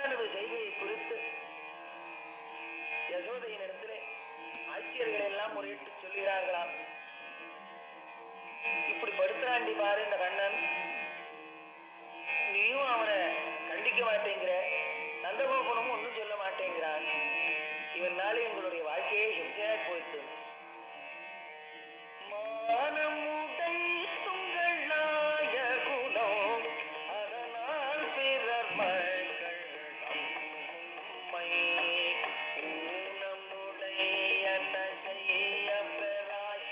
கண்ணனது செய்கையை குறித்து யசோதையின் இடத்திலே ஆட்சியர்கள் எல்லாம் முறையிட்டு சொல்கிறார்களாம் இப்படி படுத்துறாண்டி பாரு இந்த கண்ணன் நீயும் அவனை கண்டிக்க மாட்டேங்கிற நந்தகோபனும் ஒன்றும் சொல்ல மாட்டேங்கிறான் இவனால எங்களுடைய வாழ்க்கையே ஹிம்சையா போயிட்டு மானமுடை துங்களாய குணம் அதனால் பிறர் மக்கள் நம்மை ஊனமுடைய செய்ய பெறாய்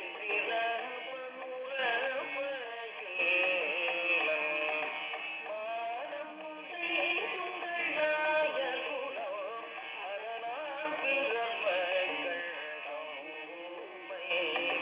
என்றிரப்பனுரப்பகில். மானமுடை துங்களாய குணம் அதனால் பிறர் மக்கள் நம்மை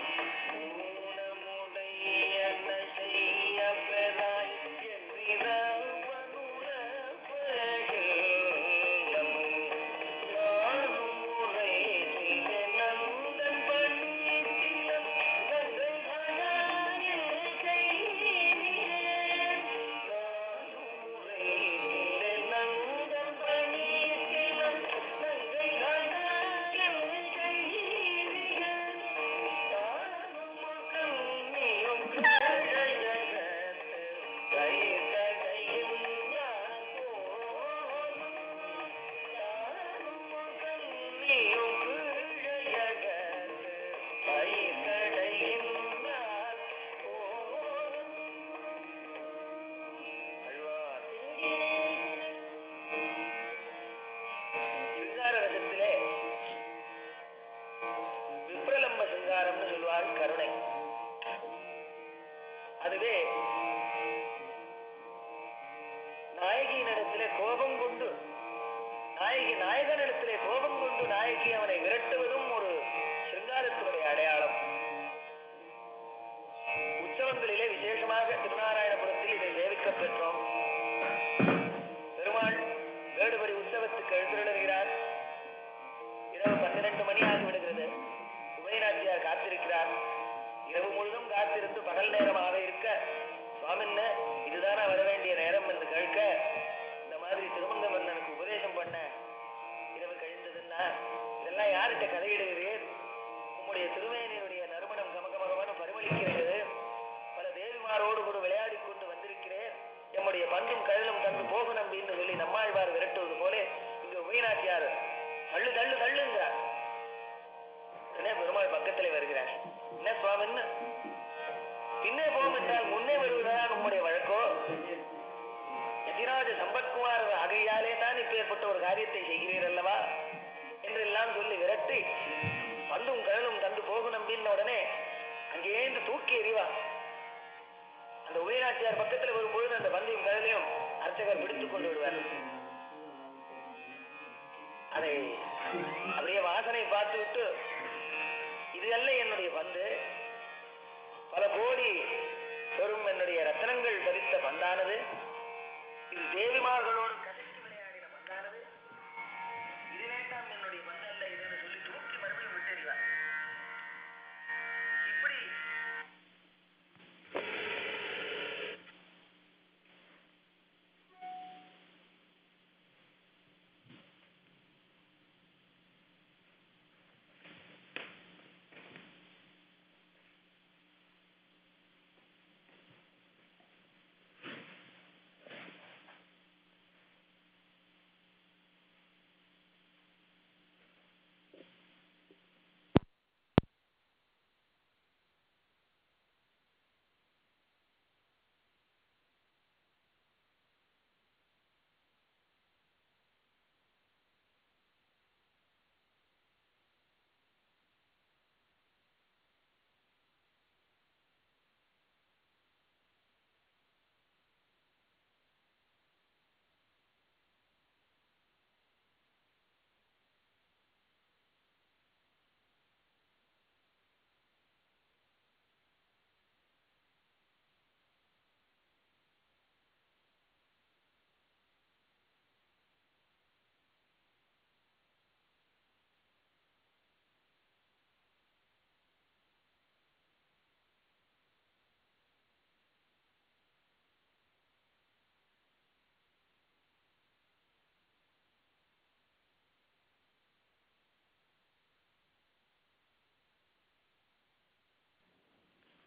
சிங்கார ரசத்திலே விப்ரலம்ப சிங்காரம்னு சொல்லுவார் கருணை அதுவே நாயகியினிடத்திலே கோபம் கொண்டு நாயகி நாயகனிடத்திலே கோபம் கொண்டு நாயகி அவனை விரட்டுவதும் ஒரு சிங்காரத்தினுடைய அடையாளம் உற்சவங்களிலே விசேஷமாக திருநாராயணபுரத்தில் இதை சேவிக்கப் பெற்றோம் பெருமாள் வேடுபடி உற்சவத்துக்கு எழுந்துள்ளார் இரவு பன்னிரண்டு மணி ஆகிவிடுகிறது உபயநாச்சியார் காத்திருக்கிறார் இரவு முழுதும் காத்திருந்து பகல் நேரமாக இருக்க சுவாமின்னு இதுதானா வர வேண்டிய நேரம் என்று கேட்க இந்த மாதிரி திருமங்க மன்னனுக்கு உபதேசம் பண்ண இரவு கழிந்ததுன்னா இதெல்லாம் யார்கிட்ட கதையிடுகிறீர் உம்முடைய திருமேனியுடைய நறுமணம் கமகமகமான பரிமளிக்கிறது பல தேவிமாரோடு கூட விளையாடி கொண்டு வந்திருக்கிறேன் எம்முடைய பந்தும் கழலும் தந்து போக நம்பின்னு சொல்லி நம்மாழ்வார் விரட்டுவது போல இங்க உபயநாச்சியார் தள்ளு தள்ளு தள்ளுங்கிறார் உடனே பெருமாள் பக்கத்திலே வருகிறார் என்ன சுவாமின்னு பின்னே போகும் என்றால் முன்னே வருவதுதான் உம்முடைய வழக்கோ எதிராஜ சம்பத்குமார் ஆகையாலே தான் இப்பேற்பட்ட ஒரு காரியத்தை செய்கிறீர் அல்லவா என்றெல்லாம் சொல்லி விரட்டி பந்தும் கழலும் தந்து போக நம்பின உடனே அங்கேருந்து தூக்கி எறிவா அந்த உபயநாச்சியார் பக்கத்துல வரும்பொழுது அந்த பந்தையும் கழலையும் அர்ச்சகர் பிடித்துக் கொண்டு விடுவார் அதை அப்படியே வாசனை பார்த்து விட்டு இது அல்ல என்னுடைய பந்து பல கோடி பெரும் என்னுடைய ரத்தனங்கள் பதித்த பந்தானது இது தேவிமார்களோடு கதைத்து விளையாடின பந்தானது இது வேண்டாம் என்னுடைய பந்து அல்ல இதுன்னு சொல்லி தூக்கி மறுபடியும் விட்டெறிவார் இப்படி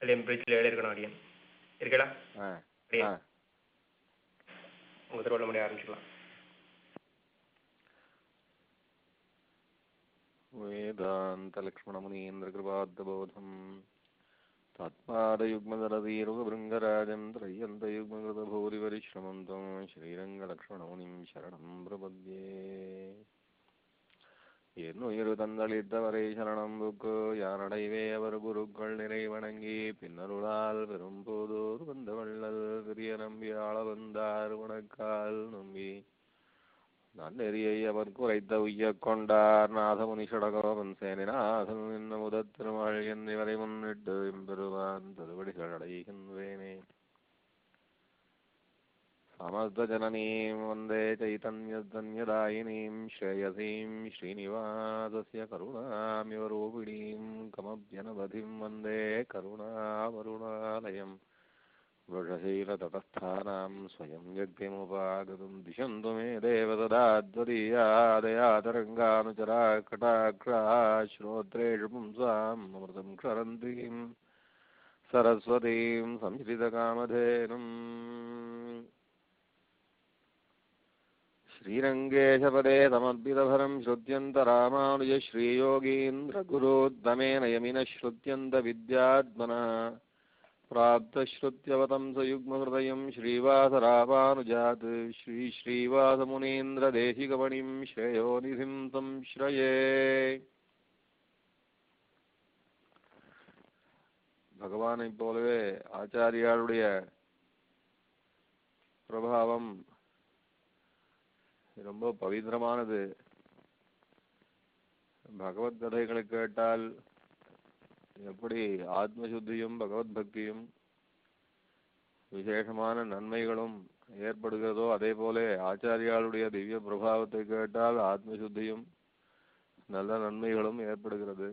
இல்லையா பிரிட்ஜில் எழுதியிருக்கணும் அடியன் இருக்கடா ஆ அடியன் ஆ உங்கள் திருவள்ளமணி ஆரம்பிச்சுக்கலாம் वेदान्तलक्ष्मणमुनीन्द्रकृपाद्बोधम् तत्पादयुग्मदरवीरुगभृङ्गराजम् त्रय्यन्तयुग्मकृतभूरिपरिश्रमम् त्वं श्रीरङ्गलक्ष्मणमुनिं शरणं प्रपद्ये என்னுயிர் தந்தளித்தவரை சரணம் புக்கு யானடைவே அவர் குருக்கள் நிறை வணங்கி பின்னருளால் பெரும்போதோர் வந்த வள்ளல் பெரிய நம்பி ஆள வந்தார் உனக்கால் நம்பி நன்னெறியை அவர் குறைத்த உய்யக் கொண்டார் நாதமுனி சடகோபன் சேனிநாதன் என்ன முதத் திருமாள் என்னிவரை முன்னிட்டு எம்பெருவான் திருவடிகள் அடைகின்றேனே समस्तजननीं वन्दे चैतन्यधन्यदायिनीं श्रेयसीं श्रीनिवासस्य करुणामिवरूपिणीं कमभ्यनवधिं वन्दे करुणावरुणालयम् वृषशीलतटस्थानां स्वयं यज्ञमुपागतुं दिशन्तु मे देवददाद्वदीयादयातरङ्गानुचरा कटाक्षाः श्रोत्रेषु पुंसाम् अमृतं क्षरन्तीं सरस्वतीं संश्रितकामधेनुम् श्रीरङ्गेशपदे समर्पितभरं श्रुत्यन्तरामानुजश्रीयोगीन्द्रगुरोद्दमेन यमिनः श्रुत्यन्तविद्यात्मनः प्राप्तश्रुत्यवतं सयुग्महृदयं श्रीवासरामानुजात् श्रीश्रीवासमुनीन्द्रदेशिकमणिं श्रेयोनिधिं संश्रये பகவானைப் போலவே ஆச்சாரியாளுடைய பிரபாவம் ரொம்ப பவித்திரமானது பகவத் கதைகளை கேட்டால் எப்படி ஆத்ம சுத்தியும் பகவத் பக்தியும் விசேஷமான நன்மைகளும் ஏற்படுகிறதோ அதே போல ஆச்சாரியாளுடைய திவ்ய பிரபாவத்தை கேட்டால் ஆத்ம சுத்தியும் நல்ல நன்மைகளும் ஏற்படுகிறது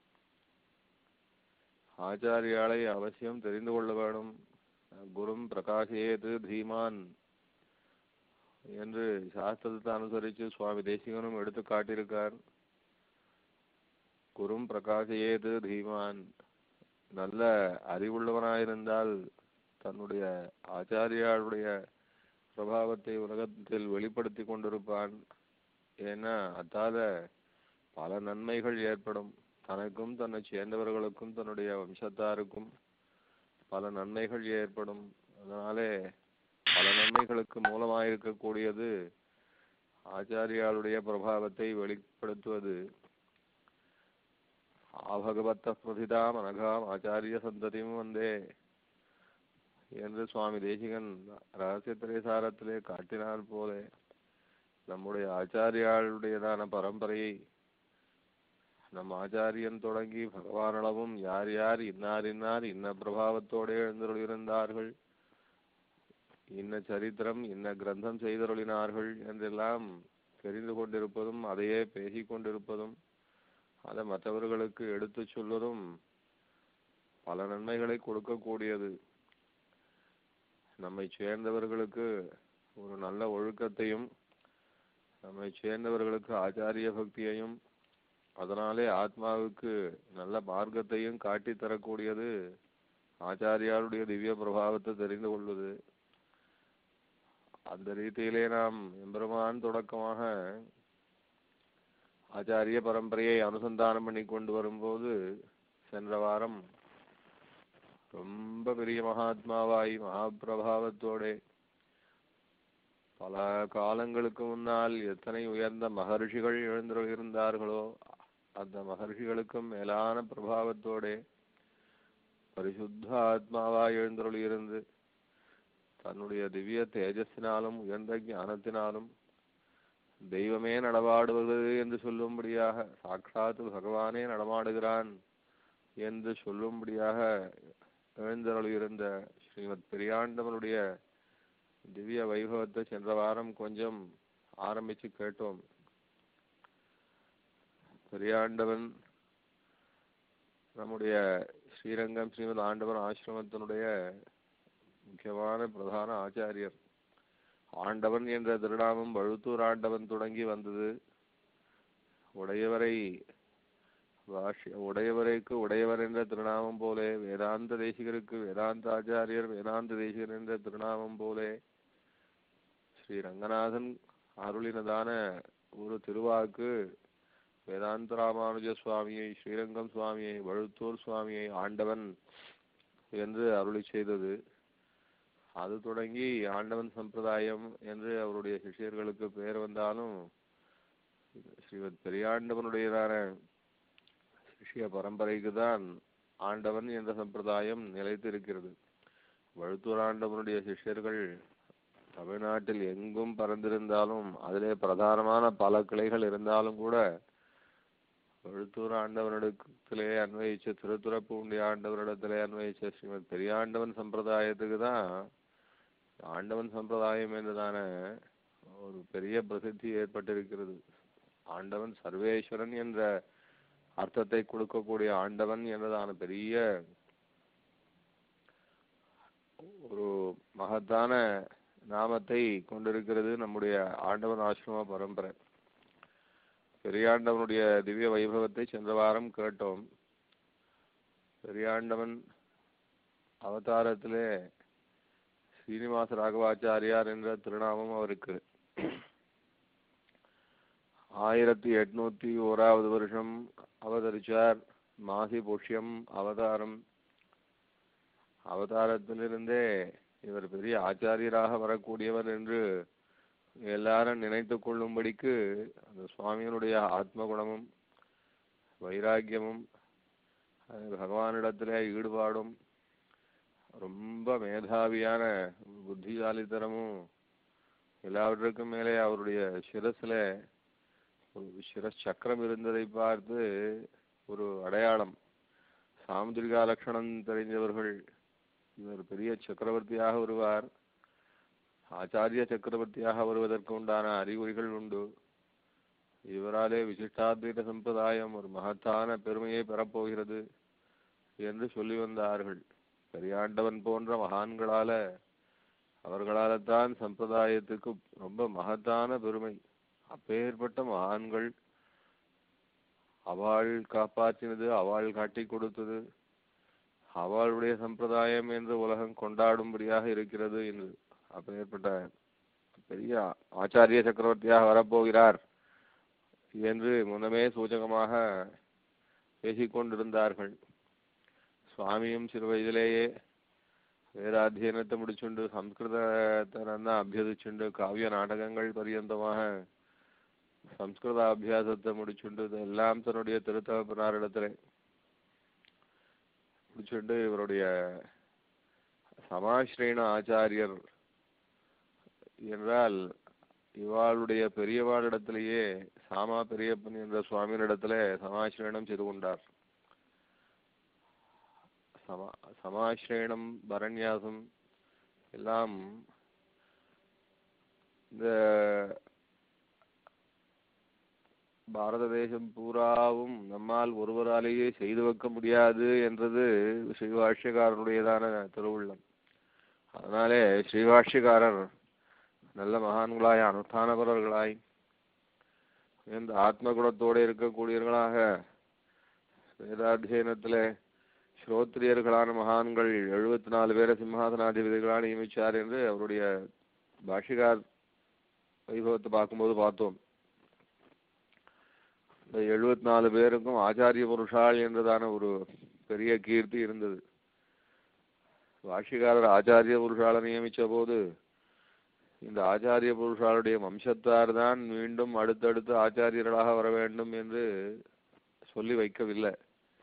ஆச்சாரியாளை அவசியம் தெரிந்து கொள்ள வேணும் குரும் பிரகாசேது தீமான் என்று சாஸ்திரத்தை அனுசரித்து சுவாமி தேசிகனும் எடுத்து காட்டியிருக்கார் குரும் பிரகாசையேது தீமான் நல்ல அறிவுள்ளவனாயிருந்தால் தன்னுடைய ஆச்சாரியாளுடைய பிரபாவத்தை உலகத்தில் வெளிப்படுத்தி கொண்டிருப்பான் ஏன்னா அதால பல நன்மைகள் ஏற்படும் தனக்கும் தன்னை சேர்ந்தவர்களுக்கும் தன்னுடைய வம்சத்தாருக்கும் பல நன்மைகள் ஏற்படும் அதனாலே பல நன்மைகளுக்கு மூலமாயிருக்கக்கூடியது ஆச்சாரியாளுடைய பிரபாவத்தை வெளிப்படுத்துவது ஆபகவத்த பிரதிதாம் அனகாம் ஆச்சாரிய சந்ததியும் வந்தே என்று சுவாமி தேசிகன் ரகசியத்திரை சாரத்திலே காட்டினார் போல நம்முடைய ஆச்சாரியாளுடையதான பரம்பரையை நம் ஆச்சாரியன் தொடங்கி பகவானளவும் யார் யார் இன்னார் இன்னார் இன்ன பிரபாவத்தோடு எழுந்தருளிருந்தார்கள் இன்ன சரித்திரம் இன்ன கிரந்தம் செய்தருளினார்கள் என்றெல்லாம் தெரிந்து கொண்டிருப்பதும் அதையே பேசிக் கொண்டிருப்பதும் அதை மற்றவர்களுக்கு எடுத்துச் சொல்வதும் பல நன்மைகளை கொடுக்கக்கூடியது நம்மை சேர்ந்தவர்களுக்கு ஒரு நல்ல ஒழுக்கத்தையும் நம்மை சேர்ந்தவர்களுக்கு ஆச்சாரிய பக்தியையும் அதனாலே ஆத்மாவுக்கு நல்ல மார்க்கத்தையும் காட்டி தரக்கூடியது ஆச்சாரியாருடைய திவ்ய பிரபாவத்தை தெரிந்து கொள்வது அந்த ரீதியிலே நாம் எம்பெருமான் தொடக்கமாக ஆச்சாரிய பரம்பரையை அனுசந்தானம் பண்ணி கொண்டு வரும்போது சென்ற வாரம் ரொம்ப பெரிய மகாத்மாவாய் மகாபிரபாவத்தோட பல காலங்களுக்கு முன்னால் எத்தனை உயர்ந்த மகர்ஷிகள் எழுந்திருந்தார்களோ அந்த மகர்ஷிகளுக்கும் மேலான பிரபாவத்தோட பரிசுத்த ஆத்மாவாய் எழுந்தருளியிருந்து தன்னுடைய திவ்ய தேஜஸினாலும் உயர்ந்த ஞானத்தினாலும் தெய்வமே நடமாடுவது என்று சொல்லும்படியாக சாட்சாத் பகவானே நடமாடுகிறான் என்று சொல்லும்படியாக எழுந்தருளியிருந்த ஸ்ரீமத் பெரியாண்டவனுடைய திவ்ய வைபவத்தை சென்ற வாரம் கொஞ்சம் ஆரம்பிச்சு கேட்டோம் பெரியாண்டவன் நம்முடைய ஸ்ரீரங்கம் ஸ்ரீமத் ஆண்டவன் ஆசிரமத்தினுடைய முக்கியமான பிரதான ஆச்சாரியர் ஆண்டவன் என்ற திருநாமம் வழுத்தூர் ஆண்டவன் தொடங்கி வந்தது உடையவரை பாஷ்ய உடையவரைக்கு உடையவர் என்ற திருநாமம் போலே வேதாந்த தேசிகருக்கு வேதாந்த ஆச்சாரியர் வேதாந்த தேசிகர் என்ற திருநாமம் போலே ஸ்ரீ ரங்கநாதன் அருளினதான ஒரு திருவாக்கு வேதாந்த ராமானுஜ சுவாமியை ஸ்ரீரங்கம் சுவாமியை வழுத்தூர் சுவாமியை ஆண்டவன் என்று அருளி செய்தது அது தொடங்கி ஆண்டவன் சம்பிரதாயம் என்று அவருடைய சிஷ்யர்களுக்கு பெயர் வந்தாலும் ஸ்ரீமத் பெரியாண்டவனுடையதான சிஷ்ய பரம்பரைக்கு தான் ஆண்டவன் என்ற சம்பிரதாயம் நிலைத்து இருக்கிறது வழுத்தூர் ஆண்டவனுடைய சிஷ்யர்கள் தமிழ்நாட்டில் எங்கும் பறந்திருந்தாலும் அதிலே பிரதானமான பல கிளைகள் இருந்தாலும் கூட வழுத்தூர் ஆண்டவனிடத்திலே அன்வயிச்ச திருத்துறப்பு உண்டி ஆண்டவரிடத்திலே அன்வயிச்ச ஸ்ரீமத் பெரியாண்டவன் சம்பிரதாயத்துக்கு தான் ஆண்டவன் சம்பிரதாயம் என்றுதான ஒரு பெரிய பிரசித்தி ஏற்பட்டிருக்கிறது ஆண்டவன் சர்வேஸ்வரன் என்ற அர்த்தத்தை கொடுக்கக்கூடிய ஆண்டவன் என்றதான பெரிய ஒரு மகத்தான நாமத்தை கொண்டிருக்கிறது நம்முடைய ஆண்டவன் ஆசிரம பரம்பரை பெரியாண்டவனுடைய திவ்ய வைபவத்தை சென்ற வாரம் கேட்டோம் பெரியாண்டவன் அவதாரத்திலே ஸ்ரீனிவாச ராகவாச்சாரியார் என்ற திருநாமம் அவருக்கு ஆயிரத்தி எட்நூத்தி ஓராவது வருஷம் அவதரிச்சார் மாசி புஷ்யம் அவதாரம் அவதாரத்திலிருந்தே இவர் பெரிய ஆச்சாரியராக வரக்கூடியவர் என்று எல்லாரும் நினைத்து கொள்ளும்படிக்கு அந்த சுவாமியினுடைய ஆத்ம குணமும் வைராக்கியமும் அது பகவானிடத்திலே ஈடுபாடும் ரொம்ப மேதாவியான புத்திசாலித்தனமும் எல்லாவற்றுக்கும் மேலே அவருடைய சிரஸ்ல ஒரு சிரஸ் சக்கரம் இருந்ததை பார்த்து ஒரு அடையாளம் சாமுதிரிகா லட்சணம் தெரிஞ்சவர்கள் இவர் பெரிய சக்கரவர்த்தியாக வருவார் ஆச்சாரிய சக்கரவர்த்தியாக வருவதற்கு உண்டான அறிகுறிகள் உண்டு இவராலே விசிஷ்டாத்வைத சம்பிரதாயம் ஒரு மகத்தான பெருமையை பெறப்போகிறது என்று சொல்லி வந்தார்கள் பெரியாண்டவன் போன்ற மகான்களால அவர்களால தான் சம்பிரதாயத்துக்கு ரொம்ப மகத்தான பெருமை அப்பேற்பட்ட மகான்கள் அவள் காப்பாற்றினது அவள் காட்டி கொடுத்தது அவளுடைய சம்பிரதாயம் என்று உலகம் கொண்டாடும்படியாக இருக்கிறது என்று அப்பேற்பட்ட பெரிய ஆச்சாரிய சக்கரவர்த்தியாக வரப்போகிறார் என்று முன்னமே சூச்சகமாக பேசிக்கொண்டிருந்தார்கள் சுவாமியும் சிறு வயதிலேயே வேதாத்தியனத்தை முடிச்சுண்டு சம்ஸ்கிருதத்தை நன்னா அபியசிச்சுண்டு காவிய நாடகங்கள் பரியந்தமாக சம்ஸ்கிருத அபியாசத்தை முடிச்சுண்டு இதெல்லாம் தன்னுடைய திருத்தகப்பனாரிடத்துல முடிச்சுண்டு இவருடைய சமாஸ்ரீன ஆச்சாரியர் என்றால் இவாளுடைய பெரியவாளிடத்திலேயே சாமா பெரியப்பன் என்ற சுவாமியினிடத்துல சமாசிரயணம் செய்து கொண்டார் சமா சமாசிரயணம் பரண்யாசம் எல்லாம் இந்த பாரத தேசம் பூராவும் நம்மால் ஒருவராலேயே செய்து வைக்க முடியாது என்றது ஸ்ரீபாஷ்யக்காரனுடையதான திருவுள்ளம் அதனாலே ஸ்ரீபாஷ்யக்காரர் நல்ல மகான்களாய் அனுஷ்டானபரர்களாய் இந்த ஆத்ம குணத்தோடு இருக்கக்கூடியவர்களாக வேதாத்தியனத்திலே ஸ்ரோத்ரியர்களான மகான்கள் எழுபத்தி நாலு பேரை சிம்ஹாசனாதிபதிகளாக நியமிச்சார் என்று அவருடைய பாஷிகார் வைபவத்தை பார்க்கும்போது பார்த்தோம் இந்த எழுபத்தி நாலு பேருக்கும் ஆச்சாரிய புருஷால் என்றதான ஒரு பெரிய கீர்த்தி இருந்தது பாஷிகாரர் ஆச்சாரிய புருஷாலை நியமிச்ச போது இந்த ஆச்சாரிய புருஷாளுடைய வம்சத்தார் தான் மீண்டும் அடுத்தடுத்து ஆச்சாரியர்களாக வர வேண்டும் என்று சொல்லி வைக்கவில்லை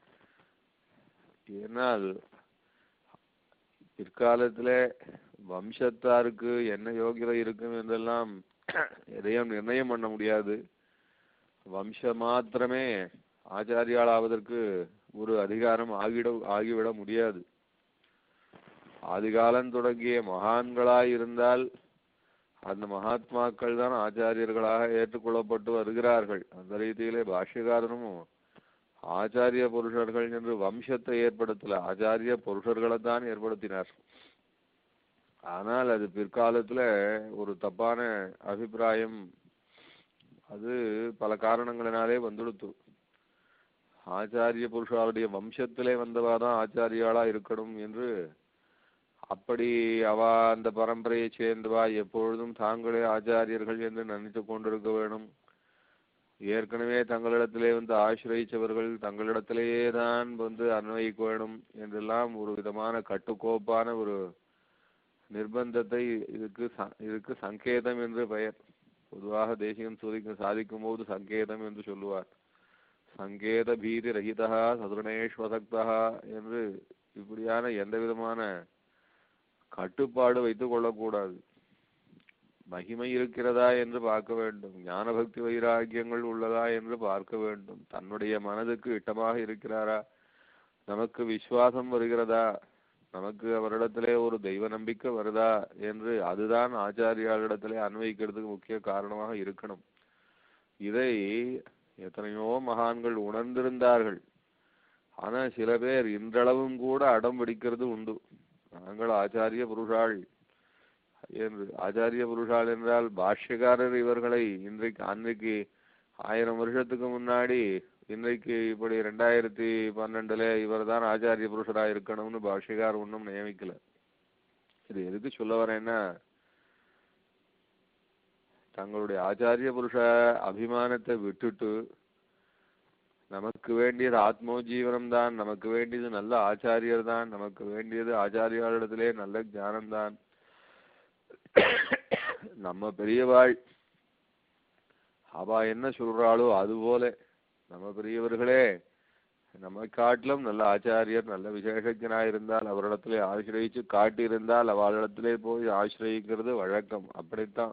ஏனால் பிற்காலத்திலே வம்சத்தாருக்கு என்ன யோகியதை இருக்கும் என்றெல்லாம் எதையும் நிர்ணயம் பண்ண முடியாது வம்சம் மாத்திரமே ஆச்சாரியாளாவதற்கு ஒரு அதிகாரம் ஆகிட ஆகிவிட முடியாது ஆதிகாலம் தொடங்கிய மகான்களாய் இருந்தால் அந்த மகாத்மாக்கள் தான் ஆச்சாரியர்களாக ஏற்றுக்கொள்ளப்பட்டு வருகிறார்கள் அந்த ரீதியிலே பாஷ்யகாரனும் ஆச்சாரிய புருஷர்கள் என்று வம்சத்தை ஏற்படுத்தல ஆச்சாரிய புருஷர்களை தான் ஏற்படுத்தினார் ஆனால் அது பிற்காலத்துல ஒரு தப்பான அபிப்பிராயம் அது பல காரணங்களினாலே வந்துடுத்து ஆச்சாரிய புருஷாளுடைய வம்சத்திலே வந்தவா தான் ஆச்சாரியாளா இருக்கணும் என்று அப்படி அவ அந்த பரம்பரையை சேர்ந்தவா எப்பொழுதும் தாங்களே ஆச்சாரியர்கள் என்று நினைத்து கொண்டிருக்க வேணும் ஏற்கனவே தங்களிடத்திலே வந்து ஆசிரியச்சவர்கள் தங்களிடத்திலேயே தான் வந்து அன்வயிக்க வேணும் என்றெல்லாம் ஒரு விதமான கட்டுக்கோப்பான ஒரு நிர்பந்தத்தை இதுக்கு ச- இதுக்கு சங்கேதம் என்று பெயர் பொதுவாக தேசிகம் சுதிக்க சாதிக்கும் போது சங்கேதம் என்று சொல்லுவார் சங்கேத பீதி ரஹிதா சதுரணேஸ்வசக்தா என்று இப்படியான எந்த விதமான கட்டுப்பாடு வைத்துக் கொள்ளக்கூடாது மகிமை இருக்கிறதா என்று பார்க்க வேண்டும் ஞான பக்தி வைராக்கியங்கள் உள்ளதா என்று பார்க்க வேண்டும் தன்னுடைய மனதுக்கு இட்டமாக இருக்கிறாரா நமக்கு விசுவாசம் வருகிறதா நமக்கு அவரிடத்திலே ஒரு தெய்வ நம்பிக்கை வருதா என்று அதுதான் ஆச்சாரியாளிடத்திலே அன்வயிக்கிறதுக்கு முக்கிய காரணமாக இருக்கணும் இதை எத்தனையோ மகான்கள் உணர்ந்திருந்தார்கள் ஆனா சில பேர் இன்றளவும் கூட அடம் பிடிக்கிறது உண்டு நாங்கள் ஆச்சாரிய புருஷாள் என்று ஆச்சாரிய புருஷாள் என்றால் பாஷ்யக்காரர் இவர்களை இன்றைக்கு அன்றைக்கு ஆயிரம் வருஷத்துக்கு முன்னாடி இன்றைக்கு இப்படி ரெண்டாயிரத்தி பன்னெண்டுல இவர்தான் ஆச்சாரிய புருஷரா இருக்கணும்னு பாஷ்யக்கார் ஒன்றும் நியமிக்கல இது எதுக்கு சொல்ல வரேன்னா தங்களுடைய ஆச்சாரிய புருஷ அபிமானத்தை விட்டுட்டு நமக்கு வேண்டியது ஆத்மோஜீவனம் தான் நமக்கு வேண்டியது நல்ல ஆச்சாரியர் தான் நமக்கு வேண்டியது ஆச்சாரியாரிடத்திலே நல்ல ஞானம் தான் நம்ம பெரியவாள் அவ என்ன சொல்றாளோ அது போல நம்ம பெரியவர்களே நம்ம காட்டிலும் நல்ல ஆச்சாரியர் நல்ல விசேஷஜனா இருந்தால் அவரிடத்திலே ஆசிரயிச்சு காட்டியிருந்தால் அவளிடத்திலே போய் ஆசிரயிக்கிறது வழக்கம் அப்படித்தான்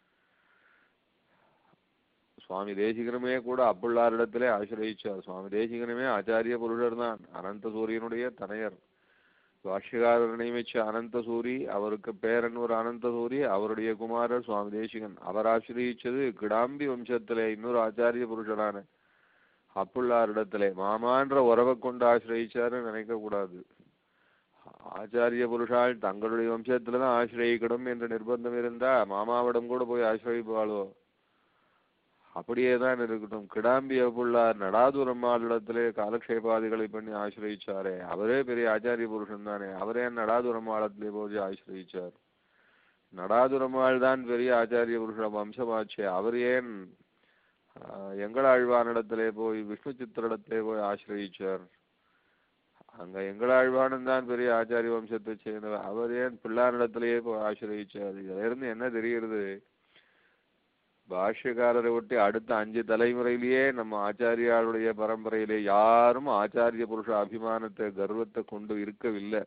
சுவாமி தேசிகனுமே கூட அப்புள்ளாரிடத்திலே ஆசிரயிச்சார் சுவாமி தேசிகனுமே ஆச்சாரிய புருஷர் தான் அனந்த சூரியனுடைய தனையர் பாஷ்யகாரர் நியமிச்ச அனந்த சூரி அவருக்கு பேரன் ஒரு அனந்த சூரி அவருடைய குமாரர் சுவாமி தேசிகன் அவர் ஆசிரயிச்சது கிடாம்பி வம்சத்திலே இன்னொரு ஆச்சாரிய புருஷரான அப்புள்ளாரிடத்திலே மாமான்ற உறவை கொண்டு ஆசிரயிச்சாருன்னு நினைக்க கூடாது ஆச்சாரிய புருஷால் தங்களுடைய வம்சத்துல தான் ஆசிரயிக்கணும் என்ற நிர்பந்தம் இருந்தா மாமாவிடம் கூட போய் ஆசிரயிப்பாளோ அப்படியே தான் இருக்கட்டும் கிடாம்பி அப்புள்ளார் நடாதுரம்மாளிடத்திலே காலக்ஷேபாதிகளை பண்ணி ஆசிரயிச்சாரே அவரே பெரிய ஆச்சாரிய புருஷன் தானே அவரே நடாதுரம்மாளத்திலே போய் ஆசிரயிச்சார் நடாதுரம்மாள் தான் பெரிய ஆச்சாரிய புருஷ வம்சமாச்சே அவர் ஏன் ஆஹ், எங்களாழ்வானிடத்திலே போய் விஷ்ணு சித்திரிடத்திலே போய் ஆசிரயிச்சார் அங்க எங்களாழ்வானன் தான் பெரிய ஆச்சாரிய வம்சத்தை சேர்ந்தவர் அவர் ஏன் பிள்ளாரிடத்திலேயே போய் ஆசிரயிச்சார் இதுல இருந்து என்ன தெரிகிறது பாஷ்யக்காரரை ஒட்டி அடுத்த அஞ்சு தலைமுறையிலேயே நம்ம ஆச்சாரியாளுடைய பரம்பரையிலே யாரும் ஆச்சாரிய புருஷ அபிமானத்தை கர்வத்தை கொண்டு இருக்கவில்லை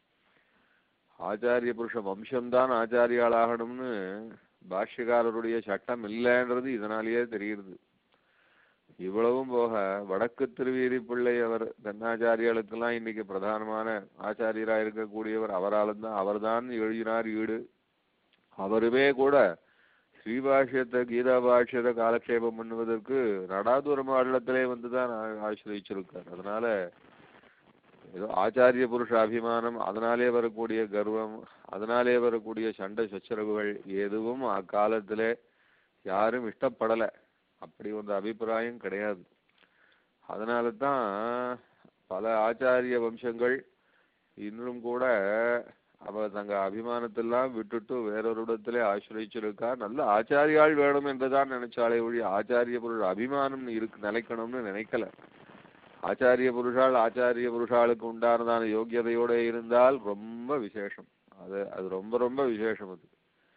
ஆச்சாரிய புருஷ வம்சம்தான் ஆச்சாரியாளாகணும்னு பாஷ்யக்காரருடைய சட்டம் இல்லைன்றது இதனாலேயே தெரியுது இவ்வளவும் போக வடக்கு திருவீரி பிள்ளை அவர் தன்னாச்சாரியாளுக்கெல்லாம் இன்னைக்கு பிரதானமான ஆச்சாரியரா இருக்கக்கூடியவர் அவராலும் தான் அவர்தான் எழுதினார் ஈடு அவருமே கூட ஸ்ரீபாஷ்யத்தை கீதா பாஷ்யத்தை காலக்ஷேபம் பண்ணுவதற்கு நடாதூர மாநிலத்திலே வந்துதான் ஆ- ஆசிரயிச்சிருக்கார் அதனால ஏதோ ஆச்சாரிய புருஷ அபிமானம் அதனாலே வரக்கூடிய கர்வம் அதனாலே வரக்கூடிய சண்டை சச்சரவுகள் எதுவும் அக்காலத்திலே யாரும் இஷ்டப்படல அப்படி ஒரு அபிப்பிராயம் கிடையாது அதனால தான் பல ஆச்சாரிய வம்சங்கள் இன்னும் கூட அவ தங்க அபிமானத்தெல்லாம் விட்டுட்டு வேறொரு இடத்திலே ஆசிரயிச்சிருக்கா நல்ல ஆச்சாரியாள் வேணும் என்றுதான் நினைச்சாலே ஒழி ஆச்சாரிய புருஷ அபிமானம் இருக்கு நிலைக்கணும்னு நினைக்கல ஆச்சாரிய புருஷால் ஆச்சாரிய புருஷாளுக்கு உண்டானதான யோக்கியதையோட இருந்தால் ரொம்ப விசேஷம் அது அது ரொம்ப ரொம்ப விசேஷம் அது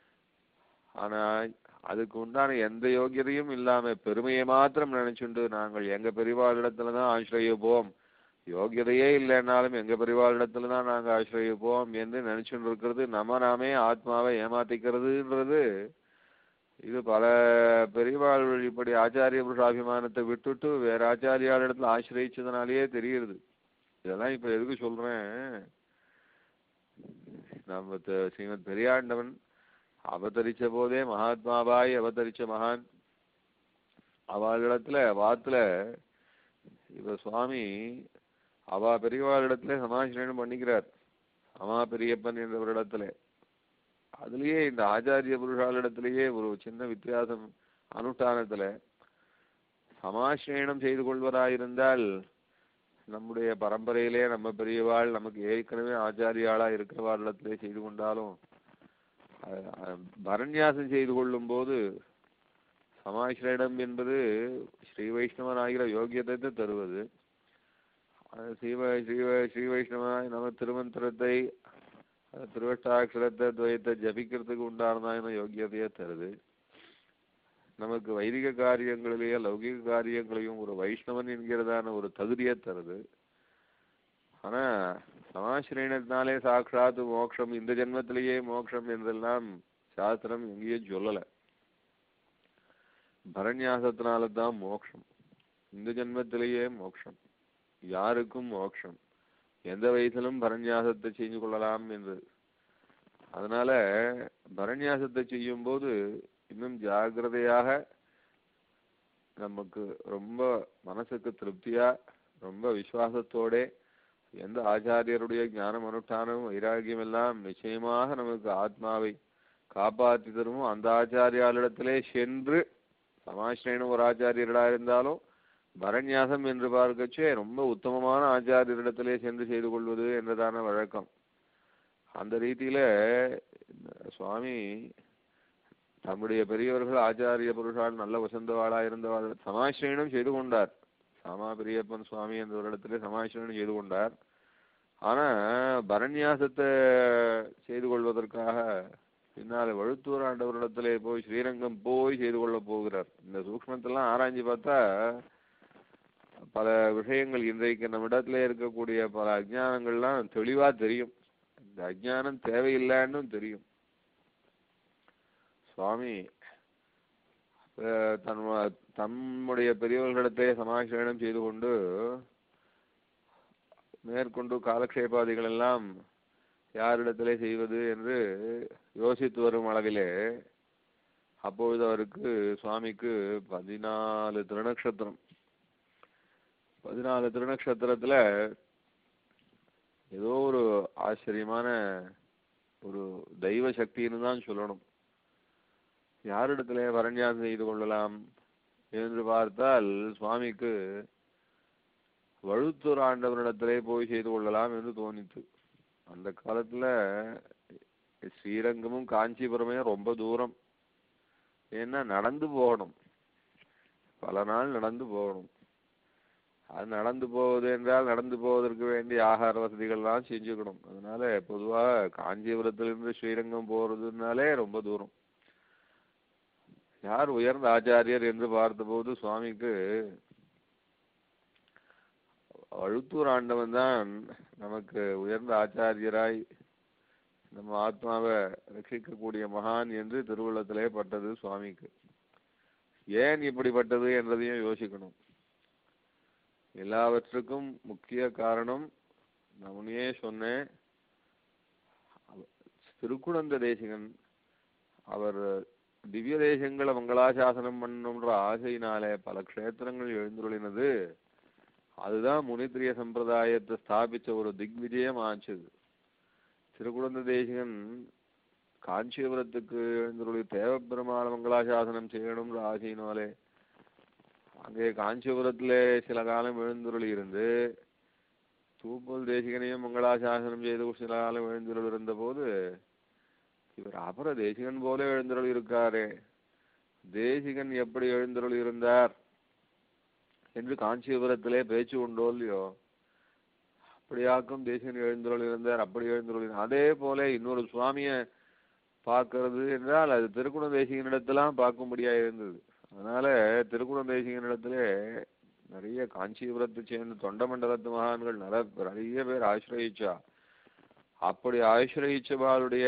ஆனா அதுக்கு உண்டான எந்த யோக்கியதையும் இல்லாம பெருமையை மாத்திரம் நினைச்சுண்டு நாங்கள் எங்க பெரியவாளிடத்துல தான் ஆசிரியப்போம் யோகியதையே இல்லைன்னாலும் எங்க பெரியவாளிடத்துல தான் நாங்க ஆசிரியப்போம் என்று நினைச்சுட்டு இருக்கிறது நம்ம நாமே ஆத்மாவை ஏமாத்திக்கிறதுன்றது இது பல பெரியவாள்கள் இப்படி ஆச்சாரிய புருஷாபிமானத்தை விட்டுட்டு வேற ஆச்சாரியாளிடத்துல ஆசிரயிச்சதுனாலேயே தெரியுது இதெல்லாம் இப்ப எதுக்கு சொல்றேன் நம்ம த- ஸ்ரீமத் பெரியாண்டவன் அவதரிச்ச போதே மகாத்மாவாய் அவதரிச்ச மகான் அவளிடத்துல வாத்துல இவ சுவாமி அவ பெரியவாளிடத்துல சமாசிரணம் பண்ணிக்கிறார் அமா பெரியப்பன் என்றவரிடத்துல அதுலயே இந்த ஆச்சாரிய புருஷாளிடத்திலேயே ஒரு சின்ன வித்தியாசம் அனுஷ்டானத்துல சமாசிரயணம் செய்து கொள்வதாயிருந்தால் நம்முடைய பரம்பரையிலே நம்ம பெரியவாள் நமக்கு ஏற்கனவே ஆச்சாரியாளா இருக்கிறவாரிடத்திலே செய்து கொண்டாலும் அஹ், அஹ், பரநியாசம் செய்து கொள்ளும் போது சமாசிரிடம் என்பது ஸ்ரீ வைஷ்ணவனாகிற யோகியத்தை தருவது அது ஸ்ரீவ ஸ்ரீவ ஸ்ரீ வைஷ்ணவனாய் நம்ம திருமந்திரத்தை அது திருவஷ்டாட்சரத்தை துவயத்தை ஜபிக்கிறதுக்கு உண்டானதான யோகியதையை தருது நமக்கு வைதிக காரியங்களிலேயே லௌகிக காரியங்களையும் ஒரு வைஷ்ணவன் என்கிறதான ஒரு தகுதியை தருது ஆனா சமாசிரியனத்தினாலே சாட்சாத் மோட்சம் இந்த ஜென்மத்திலேயே மோட்சம் என்றெல்லாம் சாஸ்திரம் எங்கேயும் சொல்லல பரநியாசத்தினால தான் மோட்சம் இந்த ஜென்மத்திலேயே மோட்சம் யாருக்கும் மோட்சம் எந்த வயசிலும் பரநியாசத்தை செய்து கொள்ளலாம் என்று அதனால பரநியாசத்தை செய்யும் போது இன்னும் ஜாக்கிரதையாக நமக்கு ரொம்ப மனசுக்கு திருப்தியா ரொம்ப விசுவாசத்தோட எந்த ஆச்சாரியருடைய ஞானம் அனுஷ்டானம் வைராகியம் எல்லாம் நிச்சயமாக நமக்கு ஆத்மாவை காப்பாற்றி தருமோ அந்த ஆச்சாரியாளிடத்திலே சென்று சமாசிரயணம் ஒரு ஆச்சாரியர்களா இருந்தாலும் பரநியாசம் என்று பார்க்கச்சே ரொம்ப உத்தமமான ஆச்சாரியரிடத்திலே சென்று செய்து கொள்வது என்றதான வழக்கம் அந்த ரீதியில இந்த சுவாமி தம்முடைய பெரியவர்கள் ஆச்சாரிய புருஷால் நல்ல வசந்தவாளா இருந்தவாள் சமாசிரயணம் செய்து கொண்டார் சாமா பெரியப்பன் சுவாமி என்ற ஒரு இடத்துல சமாசிரயணம் செய்து கொண்டார் ஆனா பரநியாசத்தை செய்து கொள்வதற்காக பின்னால வழுத்தூர் ஆண்டவரிடத்திலே போய் ஸ்ரீரங்கம் போய் செய்து கொள்ள போகிறார் இந்த சூக்மத்தெல்லாம் ஆராய்ஞ்சு பார்த்தா பல விஷயங்கள் இன்றைக்கு நம்ம இடத்துல இருக்கக்கூடிய பல அஜ்ஞானங்கள்லாம் தெளிவா தெரியும் இந்த அஜ்ஞானம் தேவையில்லைன்னு தெரியும் சுவாமி அஹ், தன் தம்முடைய பெரியவர்களிடத்தை சமாசிரணம் செய்து கொண்டு மேற்கொண்டு காலக்ஷேபாதிகள் எல்லாம் யாரிடத்திலே செய்வது என்று யோசித்து வரும் அளவிலே அப்பொழுது அவருக்கு சுவாமிக்கு பதினாலு திருநக்ஷத்திரம் பதினாலு திருநக்ஷத்திரத்துல ஏதோ ஒரு ஆச்சரியமான ஒரு தெய்வ சக்தின்னு தான் சொல்லணும் யாரிடத்திலே வரண்யாசம் செய்து கொள்ளலாம் என்று பார்த்தால் சுவாமிக்கு வழுத்தூர் ஆண்டவரிடத்திலே போய் செய்து கொள்ளலாம் என்று தோணித்து அந்த காலத்துல ஸ்ரீரங்கமும் காஞ்சிபுரமே ரொம்ப தூரம் ஏன்னா நடந்து போகணும் பல நாள் நடந்து போகணும் அது நடந்து போவது என்றால் நடந்து போவதற்கு வேண்டிய ஆகார வசதிகள்லாம் செஞ்சுக்கணும் அதனால பொதுவா காஞ்சிபுரத்திலிருந்து ஸ்ரீரங்கம் போறதுனாலே ரொம்ப தூரம் யார் உயர்ந்த ஆச்சாரியர் என்று பார்த்தபோது சுவாமிக்கு அழுத்தூர் ஆண்டவன் தான் நமக்கு உயர்ந்த ஆச்சாரியராய் நம்ம ஆத்மாவை ரட்சிக்கக்கூடிய மகான் என்று திருவுள்ளத்திலே பட்டது சுவாமிக்கு ஏன் இப்படிப்பட்டது என்றதையும் யோசிக்கணும் எல்லாவற்றுக்கும் முக்கிய காரணம் நான் முன்னே சொன்னேன் அவ- திருக்குழந்த தேசிகன் அவர் திவ்ய தேசங்களை மங்களாசாசனம் பண்ணணுன்ற ஆசையினாலே பல க்ஷேத்திரங்கள் எழுந்துருளினது அதுதான் முனித்திரிய சம்பிரதாயத்தை ஸ்தாபிச்ச ஒரு திக்விஜயம் ஆச்சுது திருக்குழந்த தேசிகன் காஞ்சிபுரத்துக்கு எழுந்துருளி தேவப்பெருமாள் மங்களாசாசனம் செய்யணும்ன்ற ஆசையினாலே அங்கே காஞ்சிபுரத்திலே சில காலம் எழுந்துருளி இருந்து தூப்பல் தேசிகனையும் மங்களாசாசனம் செய்து சில காலம் எழுந்துருள் இருந்த போது இவர் அபர தேசிகன் போல எழுந்தருள் இருக்காரே தேசிகன் எப்படி எழுந்தருள் இருந்தார் என்று காஞ்சிபுரத்திலே பேச்சு உண்டோ இல்லையோ அப்படியாக்கும் தேசிகன் எழுந்தருள் இருந்தார் அப்படி எழுந்தருள் இருந்தார். அதே போல இன்னொரு சுவாமிய பார்க்கிறது என்றால் அது திருக்குண தேசிகனிடத்தெல்லாம் பார்க்கும்படியா இருந்தது அதனால திருக்குண தேசிகனிடத்திலே நிறைய காஞ்சிபுரத்தை சேர்ந்த தொண்ட மண்டலத்து மகான்கள் நிற நிறைய பேர் ஆசிரயிச்சா அப்படி ஆசிரயிச்சவாளுடைய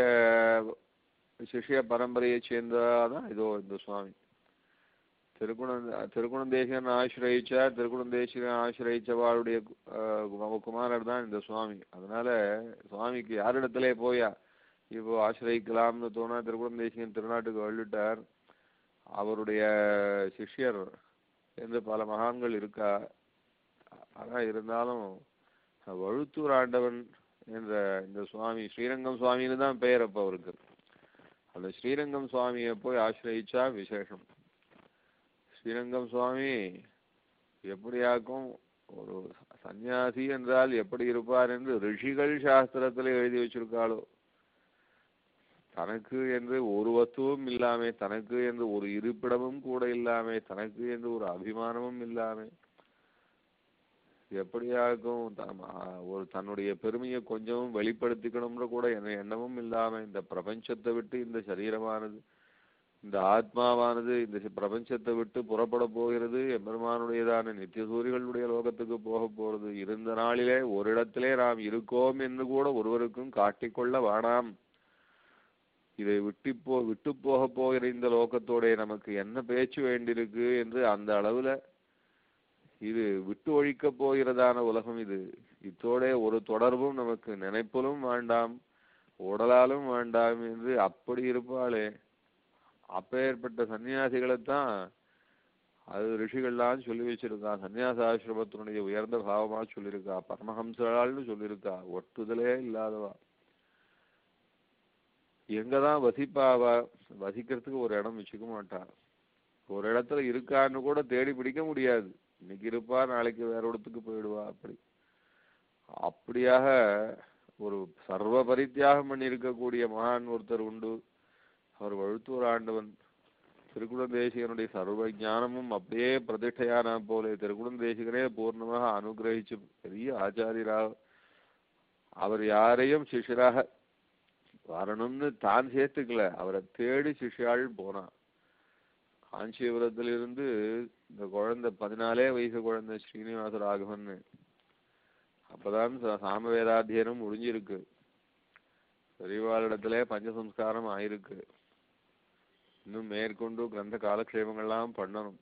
சிஷ்ய பரம்பரையை சேர்ந்ததான் இதோ இந்த சுவாமி திருக்குணம் திருக்குணந்தேசன் ஆசிரயிச்சார் திருக்குணந்தேசன் ஆசிரயிச்சவாளுடைய அஹ், குமாரர் தான் இந்த சுவாமி அதனால சுவாமிக்கு யாரிடத்திலே போயா இப்போ ஆசிரயிக்கலாம்னு தோணா திருக்குணந்தேசிகன் திருநாட்டுக்கு வந்துட்டார் அவருடைய சிஷ்யர் என்று பல மகான்கள் இருக்கா ஆனா இருந்தாலும் வழுத்தூர் ஆண்டவன் என்ற இந்த சுவாமி ஸ்ரீரங்கம் சுவாமின்னு தான் பெயர் அப்ப அவருக்கு அந்த ஸ்ரீரங்கம் சுவாமியை போய் ஆசிரயிச்சா விசேஷம் ஸ்ரீரங்கம் சுவாமி எப்படியாக்கும் ஒரு சந்நியாசி என்றால் எப்படி இருப்பார் என்று ரிஷிகள் சாஸ்திரத்துல எழுதி வச்சிருக்காளோ தனக்கு என்று ஒரு வஸ்துவும் இல்லாம தனக்கு என்று ஒரு இருப்பிடமும் கூட இல்லாம தனக்கு என்று ஒரு அபிமானமும் இல்லாம எப்படியாக்கும் தம்- ஆ, ஒரு தன்னுடைய பெருமையை கொஞ்சமும் வெளிப்படுத்திக்கணும்ன்ற கூட எண்ண- எண்ணமும் இல்லாம இந்த பிரபஞ்சத்தை விட்டு இந்த சரீரமானது இந்த ஆத்மாவானது இந்த சி- பிரபஞ்சத்தை விட்டு புறப்பட போகிறது எம்பெருமானுடையதான நித்திய சூரிகளுடைய லோகத்துக்கு போக போறது இருந்த நாளிலே ஒரு இடத்திலே நாம் இருக்கோம் என்று கூட ஒருவருக்கும் காட்டிக்கொள்ள வேணாம் இதை விட்டு போ விட்டு போக போகிற இந்த லோகத்தோட நமக்கு என்ன பேச்சு வேண்டியிருக்கு என்று அந்த அளவுல இது விட்டு ஒழிக்க போகிறதான உலகம் இது இத்தோட ஒரு தொடர்பும் நமக்கு நினைப்பிலும் வேண்டாம் உடலாலும் வேண்டாம் என்று அப்படி இருப்பாளே அப்பேற்பட்ட சன்னியாசிகளைத்தான் அது ரிஷிகள்லாம் சொல்லி வச்சிருக்கா சன்னியாச ஆசிரமத்தினுடைய உயர்ந்த பாவமா சொல்லியிருக்கா பரமஹம்சரால்னு சொல்லியிருக்கா ஒட்டுதலே இல்லாதவா எங்கதான் வசிப்பா அவ வசிக்கிறதுக்கு ஒரு இடம் வச்சுக்க மாட்டா ஒரு இடத்துல இருக்கான்னு கூட தேடி பிடிக்க முடியாது இன்னைக்கு இருப்பா நாளைக்கு வேற இடத்துக்கு போயிடுவா அப்படி அப்படியாக ஒரு சர்வ பரித்தியாகம் பண்ணி இருக்கக்கூடிய மகான் ஒருத்தர் உண்டு அவர் வழுத்தூர் ஆண்டவன் திருக்குடந்தேசிகனுடைய சர்வ ஞானமும் அப்படியே பிரதிஷ்டையான போல திருக்குடந்தேசிகனே பூர்ணமாக அனுகிரகிச்சு பெரிய ஆச்சாரியராக அவர் யாரையும் சிஷ்யராக வரணும்னு தான் சேர்த்துக்கல அவரை தேடி சிஷ்யாள் போனான் காஞ்சிபுரத்திலிருந்து இந்த குழந்தை பதினாலே வயசு குழந்தை ஸ்ரீனிவாச ராகவன் அப்பதான் ச- சாமவேதாத்தியனம் முடிஞ்சிருக்கு பெரியவாளிடத்திலே பஞ்சசம்ஸ்காரம் ஆயிருக்கு இன்னும் மேற்கொண்டு கிரந்த காலக்ஷேபங்கள்லாம் பண்ணணும்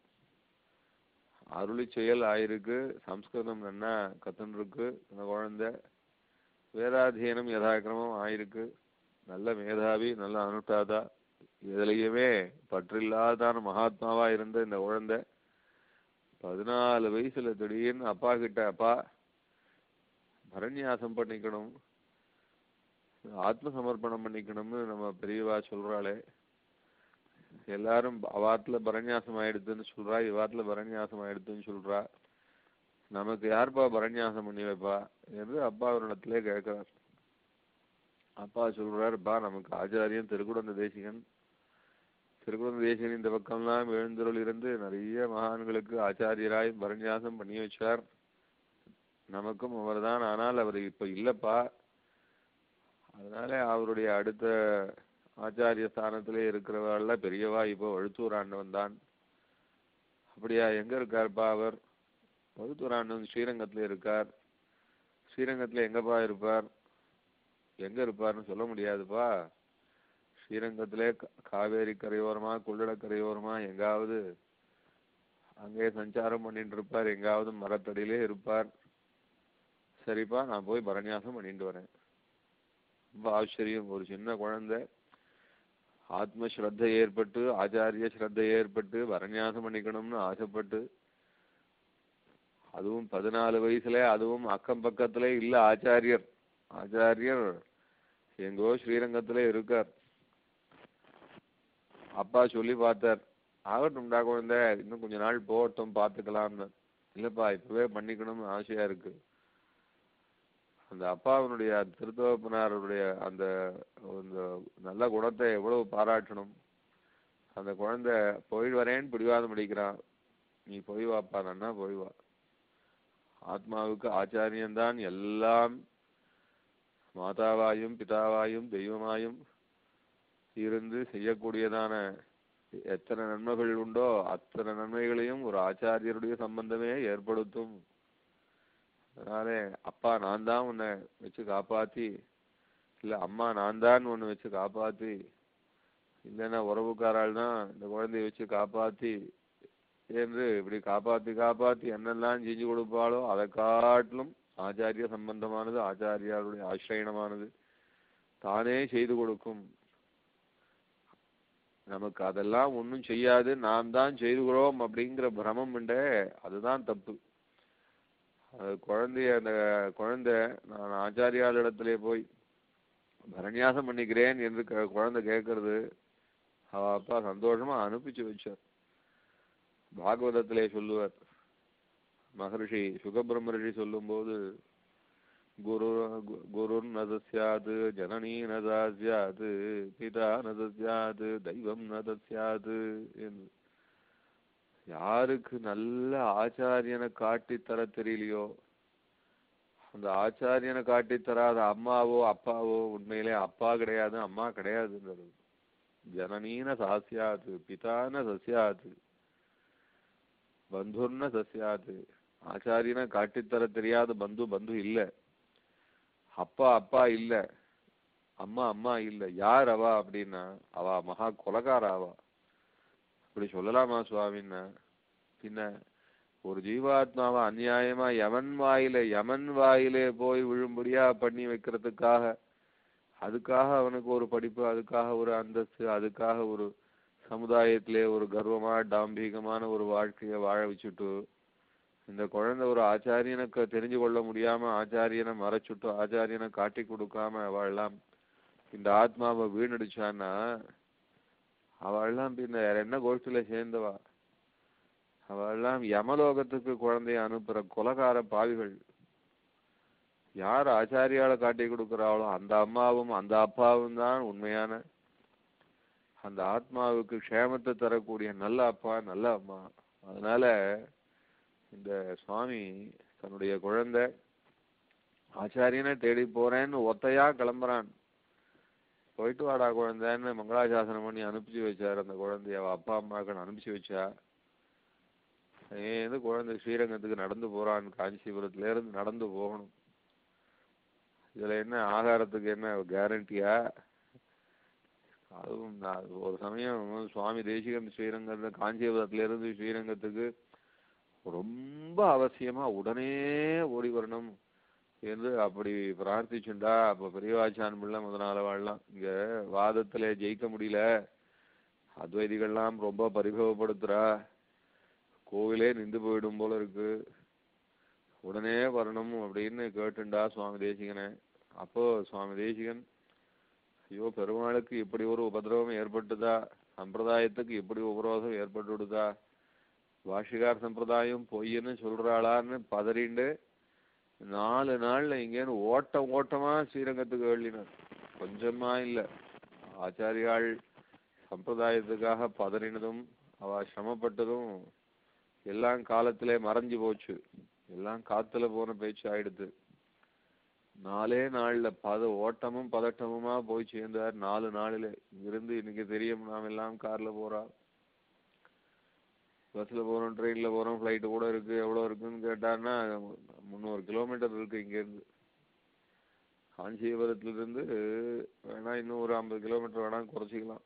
அருளி செயல் ஆயிருக்கு சம்ஸ்கிருதம் நன்னா கத்துன்னு இருக்கு இந்த குழந்தை வேதாத்தியனம் யதாக்கிரமம் ஆயிருக்கு நல்ல மேதாவி நல்ல அனுஷ்டாதா எதுலையுமே பற்றில்லாதான மகாத்மாவா இருந்த இந்த குழந்தை பதினாலு வயசுல திடீர்னு அப்பா கிட்ட அப்பா பரநியாசம் பண்ணிக்கணும் ஆத்ம சமர்ப்பணம் பண்ணிக்கணும்னு நம்ம பெரியவா சொல்றாளே எல்லாரும் அவாத்துல பரநியாசம் ஆயிடுதுன்னு சொல்றா இவாத்துல பரநியாசம் ஆயிடுதுன்னு சொல்றா நமக்கு யார்ப்பா பரநியாசம் பண்ணி வைப்பா என்று அப்பா அவரிடத்திலே கேட்கிறார் அப்பா சொல்றார் பா நமக்கு ஆச்சாரியன் திருக்குடந்த தேசிகன் திருக்குடந்த தேசிகன் இந்த பக்கம்லாம் எழுந்தருள் இருந்து நிறைய மகான்களுக்கு ஆச்சாரியராய் பரநியாசம் பண்ணி வச்சார் நமக்கும் அவர்தான் ஆனால் அவர் இப்ப இல்லப்பா அதனால அவருடைய அடுத்த ஆச்சாரிய ஸ்தானத்திலே இருக்கிறவர்கள பெரியவா இப்போ வழுத்தூர் ஆண்டவன் தான் அப்படியா எங்க இருக்கார்ப்பா அவர் வழுத்தூர் ஆண்டவன் ஸ்ரீரங்கத்துல இருக்கார் ஸ்ரீரங்கத்துல எங்கப்பா இருப்பார் எங்க இருப்பார்னு சொல்ல முடியாதுப்பா ஸ்ரீரங்கத்திலே கா- காவேரி கரையோரமா கொள்ளிட கரையோரமா எங்காவது அங்கே சஞ்சாரம் பண்ணிட்டு இருப்பார் எங்காவது மரத்தடியிலே இருப்பார் சரிப்பா நான் போய் பரநியாசம் பண்ணிட்டு வரேன் ரொம்ப ஆச்சரியம் ஒரு சின்ன குழந்தை ஆத்ம ஸ்ரத்தை ஏற்பட்டு ஆச்சாரிய ஸ்ரத்தை ஏற்பட்டு பரநியாசம் பண்ணிக்கணும்னு ஆசைப்பட்டு அதுவும் பதினாலு வயசுல அதுவும் அக்கம் பக்கத்துல இல்ல ஆச்சாரியர் ஆச்சாரியர் எங்கோ ஸ்ரீரங்கத்துல இருக்கார் அப்பா சொல்லி பார்த்தார் ஆகட்டும்டா குழந்தை இன்னும் கொஞ்ச நாள் போகட்டும் பார்த்துக்கலாம்னு இல்லப்பா இப்பவே பண்ணிக்கணும்னு ஆசையா இருக்கு அந்த அப்பாவினுடைய திருத்தகப்பனாருடைய அந்த அந்த நல்ல குணத்தை எவ்வளவு பாராட்டணும் அந்த குழந்தை போய் வரேன்னு பிடிவாதம் பிடிக்கிறான் நீ போய் வாப்பா நன்னா போய் வா ஆத்மாவுக்கு ஆச்சாரியன்தான் எல்லாம் மாதாவாயும் பிதாவாயும் தெய்வமாயும் இருந்து செய்யக்கூடியதான எத்தனை நன்மைகள் உண்டோ அத்தனை நன்மைகளையும் ஒரு ஆச்சாரியருடைய சம்பந்தமே ஏற்படுத்தும் அதனாலே அப்பா நான் தான் உன்னை வச்சு காப்பாத்தி இல்ல அம்மா நான் தான் உன்னை வச்சு காப்பாத்தி இல்லைன்னா உறவுக்காரால் தான் இந்த குழந்தைய வச்சு காப்பாத்தி என்று இப்படி காப்பாத்தி காப்பாத்தி என்னெல்லாம் செஞ்சு கொடுப்பாளோ அதை காட்டிலும் ஆச்சாரிய சம்பந்தமானது ஆச்சாரியாருடைய ஆசிரியனமானது தானே செய்து கொடுக்கும் நமக்கு அதெல்லாம் ஒண்ணும் செய்யாது நாம் தான் செய்துகிறோம் அப்படிங்கிற பிரமம் உண்டே அதுதான் தப்பு அது குழந்தைய அந்த குழந்தை நான் ஆச்சாரியார் இடத்திலே போய் பரநியாசம் பண்ணிக்கிறேன் என்று க- குழந்தை கேட்கறது அவ அப்பா சந்தோஷமா அனுப்பிச்சு வச்சார் பாகவதத்திலே சொல்லுவார் மகர்ஷி சுகபிரம்ம ரிஷி சொல்லும்போது குரு குருர் நதஸ்யாது ஜனனி நதாஸ்யாது பிதா நதஸ்யாது தெய்வம் நதஸ்யாது என்று யாருக்கு நல்ல ஆச்சாரியனை காட்டி தர தெரியலையோ அந்த ஆச்சாரியனை காட்டி தராத அம்மாவோ அப்பாவோ உண்மையிலே அப்பா கிடையாது அம்மா கிடையாதுங்கிறது ஜனனீன சாசியாது பிதான சசியாது பந்துர்ன சசியாது ஆச்சாரியனை காட்டித்தர தெரியாத பந்து பந்து இல்ல அப்பா அப்பா இல்ல அம்மா அம்மா இல்ல யார் அவ அப்படின்னா அவ மகா கொலகார அவா அப்படி சொல்லலாமா சுவாமின்னா பின்ன ஒரு ஜீவாத்மாவை அநியாயமா யமன் வாயில யமன் வாயிலே போய் விழும்படியா பண்ணி வைக்கிறதுக்காக அதுக்காக அவனுக்கு ஒரு படிப்பு அதுக்காக ஒரு அந்தஸ்து அதுக்காக ஒரு சமுதாயத்திலே ஒரு கர்வமா டாம்பீகமான ஒரு வாழ்க்கையை வாழ வச்சுட்டு இந்த குழந்தை ஒரு ஆச்சாரியனுக்கு தெரிஞ்சு கொள்ள முடியாம ஆச்சாரியனை மறைச்சுட்டு ஆச்சாரியனை காட்டி கொடுக்காம அவள்லாம் இந்த ஆத்மாவை வீணடிச்சான்னா அவள்லாம் பின்ன வேற என்ன கோஷ்டில சேர்ந்தவா அவள்லாம் யமலோகத்துக்கு குழந்தைய அனுப்புற கொலகார பாவிகள் யார் ஆச்சாரியால காட்டி கொடுக்கறாளோ அந்த அம்மாவும் அந்த அப்பாவும் தான் உண்மையான அந்த ஆத்மாவுக்கு க்ஷேமத்தை தரக்கூடிய நல்ல அப்பா நல்ல அம்மா அதனால இந்த சுவாமி தன்னுடைய குழந்தை ஆச்சாரியனை தேடி போறேன்னு ஒத்தையா கிளம்புறான் போயிட்டு வாடா குழந்தைன்னு மங்களாசாசனம் பண்ணி அனுப்பிச்சு வச்சார் அந்த குழந்தைய அவ அப்பா அம்மாக்கள் அனுப்பிச்சு வச்சா ஏந்து குழந்தை ஸ்ரீரங்கத்துக்கு நடந்து போறான் காஞ்சிபுரத்துல இருந்து நடந்து போகணும் இதுல என்ன ஆகாரத்துக்கு என்ன கேரண்டியா அதுவும் நான் ஒரு சமயம் சுவாமி தேசிகன் ஸ்ரீரங்கத்துல காஞ்சிபுரத்துல இருந்து ஸ்ரீரங்கத்துக்கு ரொம்ப அவசியமா உடனே ஓடி வரணும் என்று அப்படி பிரார்த்திச்சுண்டா அப்ப பெரியவாச்சான் பிள்ளை முதனால வாழலாம் இங்க வாதத்துல ஜெயிக்க முடியல அத்வைதிகள்லாம் ரொம்ப பரிபவப்படுத்துறா கோவிலே நின்று போயிடும் போல இருக்கு உடனே வரணும் அப்படின்னு கேட்டுண்டா சுவாமி தேசிகனை அப்போ சுவாமி தேசிகன் ஐயோ பெருமாளுக்கு இப்படி ஒரு உபதிரவம் ஏற்பட்டுதா சம்பிரதாயத்துக்கு இப்படி உபரோதம் ஏற்பட்டுடுதா பாஷிகார் சம்பிரதாயம் பொய்ன்னு சொல்றாளான்னு பதறிண்டு நாலு நாள்ல இங்கேன்னு ஓட்டம் ஓட்டமா ஸ்ரீரங்கத்துக்கு எழுதினார் கொஞ்சமா இல்ல ஆச்சாரியாள் சம்பிரதாயத்துக்காக பதறினதும் அவ சிரமப்பட்டதும் எல்லாம் காலத்திலே மறைஞ்சு போச்சு எல்லாம் காத்துல போன பேச்சு ஆயிடுது நாலே நாள்ல பத ஓட்டமும் பதட்டமுமா போய் சேர்ந்தார் நாலு நாளில இங்கிருந்து இன்னைக்கு தெரியும் நாம் எல்லாம் கார்ல போறா பஸ்ல போறோம் ட்ரெயின்ல போறோம் ஃப்ளைட்டு கூட இருக்கு எவ்வளவு இருக்குன்னு கேட்டான்னா முந்நூறு கிலோமீட்டர் இருக்கு இங்க இருந்து காஞ்சிபுரத்துல இருந்து வேணா இன்னும் ஒரு ஐம்பது கிலோமீட்டர் வேணா குறைச்சிக்கலாம்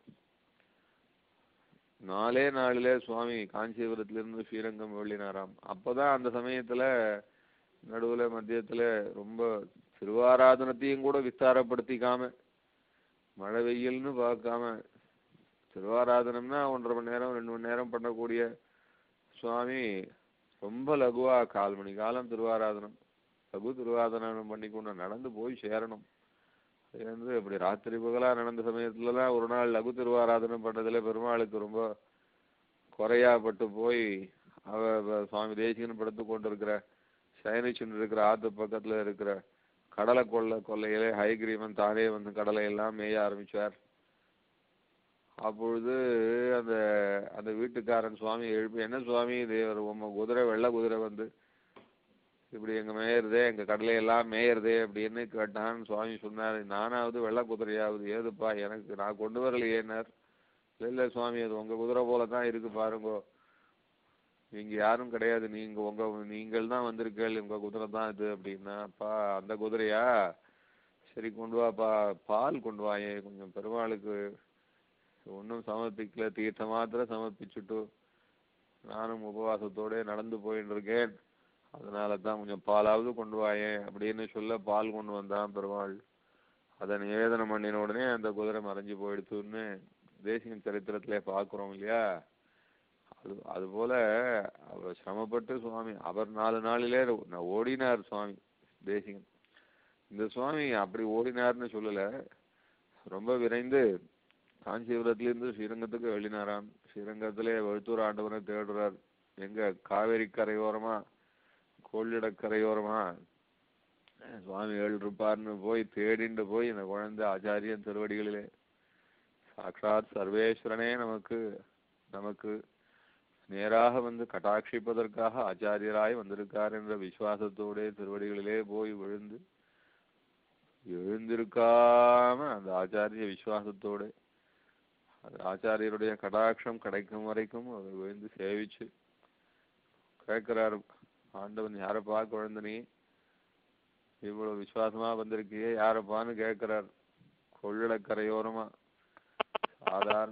நாலே நாளிலே சுவாமி காஞ்சிபுரத்துல இருந்து ஸ்ரீரங்கம் வெள்ளினாராம் அப்பதான் அந்த சமயத்துல நடுவுல மத்தியத்துல ரொம்ப திருவாராதனத்தையும் கூட விஸ்தாரப்படுத்திக்காம மழை வெயில்னு பார்க்காம திருவாராதனம்னா ஒன்றரை மணி நேரம் ரெண்டு மணி நேரம் பண்ணக்கூடிய சுவாமி ரொம்ப லகுவா கால் மணி காலம் திருவாராதனம் லகு திருவாராதனம் பண்ணி கொண்டு நடந்து போய் சேரணும் அது வந்து அப்படி ராத்திரி பகலா நடந்த சமயத்துலலாம் ஒரு நாள் லகு திருவாராதனம் பண்ணதுல பெருமாளுக்கு ரொம்ப குறையாப்பட்டு போய் அவ அவ சுவாமி தேசிகன் படுத்து கொண்டு இருக்கிற சயனிச்சுன்னு இருக்கிற ஆத்து பக்கத்துல இருக்கிற கடலை கொள்ள கொள்ளையிலே ஹைகிரீவன் தானே வந்து கடலை எல்லாம் மேய ஆரம்பிச்சார் அப்பொழுது அந்த அந்த வீட்டுக்காரன் சுவாமி எழுப்பி என்ன சுவாமி இது ஒரு உம்ம குதிரை வெள்ளை குதிரை வந்து இப்படி எங்க மேயறதே எங்க கடலையெல்லாம் மேயறதே அப்படின்னு கேட்டான் சுவாமி சொன்னார் நானாவது வெள்ளை குதிரையாவது ஏதுப்பா எனக்கு நான் கொண்டு வரலையேன்னார் இல்ல இல்ல சுவாமி அது உங்க குதிரை போல தான் இருக்கு பாருங்கோ நீங்க யாரும் கிடையாது நீங்க உங்க நீங்கள் தான் வந்திருக்கீள் உங்க குதிரை தான் இது அப்படின்னா அப்பா அந்த குதிரையா சரி கொண்டு வாப்பா பால் கொண்டு வாயே கொஞ்சம் பெருமாளுக்கு ஒன்றும் சமர்ப்பிக்கல தீர்த்த மாத்திரம் சமர்ப்பிச்சுட்டு நானும் உபவாசத்தோட நடந்து போயிட்டு இருக்கேன் அதனால தான் கொஞ்சம் பாலாவது கொண்டு வாயேன் அப்படின்னு சொல்ல பால் கொண்டு வந்தான் பெருமாள் அதை நிவேதனம் பண்ணின உடனே அந்த குதிரை மறைஞ்சு போயிடுத்துன்னு தேசிய சரித்திரத்திலே பார்க்குறோம் இல்லையா அது அது போல அவர் சிரமப்பட்டு சுவாமி அவர் நாலு நாளிலே ந- ஓடினார் சுவாமி தேசிகன் இந்த சுவாமி அப்படி ஓடினார்னு சொல்லல ரொம்ப விரைந்து காஞ்சிபுரத்திலிருந்து ஸ்ரீரங்கத்துக்கு வெளினாராம் ஸ்ரீரங்கத்திலே வழுத்தூர் ஆண்டவனை தேடுறார் எங்க காவேரி கரையோரமா கொள்ளிடக்கரையோரமா அஹ், சுவாமி இருப்பார்னு போய் தேடிண்டு போய் இந்த குழந்தை ஆச்சாரியன் திருவடிகளிலே சாட்சாத் சர்வேஸ்வரனே நமக்கு நமக்கு நேராக வந்து கட்டாட்சிப்பதற்காக ஆச்சாரியராய் வந்திருக்கார் என்ற விசுவாசத்தோடே திருவடிகளிலே போய் விழுந்து எழுந்திருக்காம அந்த ஆச்சாரிய விசுவாசத்தோட அந்த ஆச்சாரியருடைய கடாட்சம் கிடைக்கும் வரைக்கும் அவர் விழுந்து சேவிச்சு கேட்கிறாரு ஆண்டவன் யாரப்பா குழந்தை நீ இவ்வளவு விசுவாசமா வந்திருக்கியே யாரப்பான்னு கேட்கிறார் கொள்ளிடக்கரையோரமா சாதாரண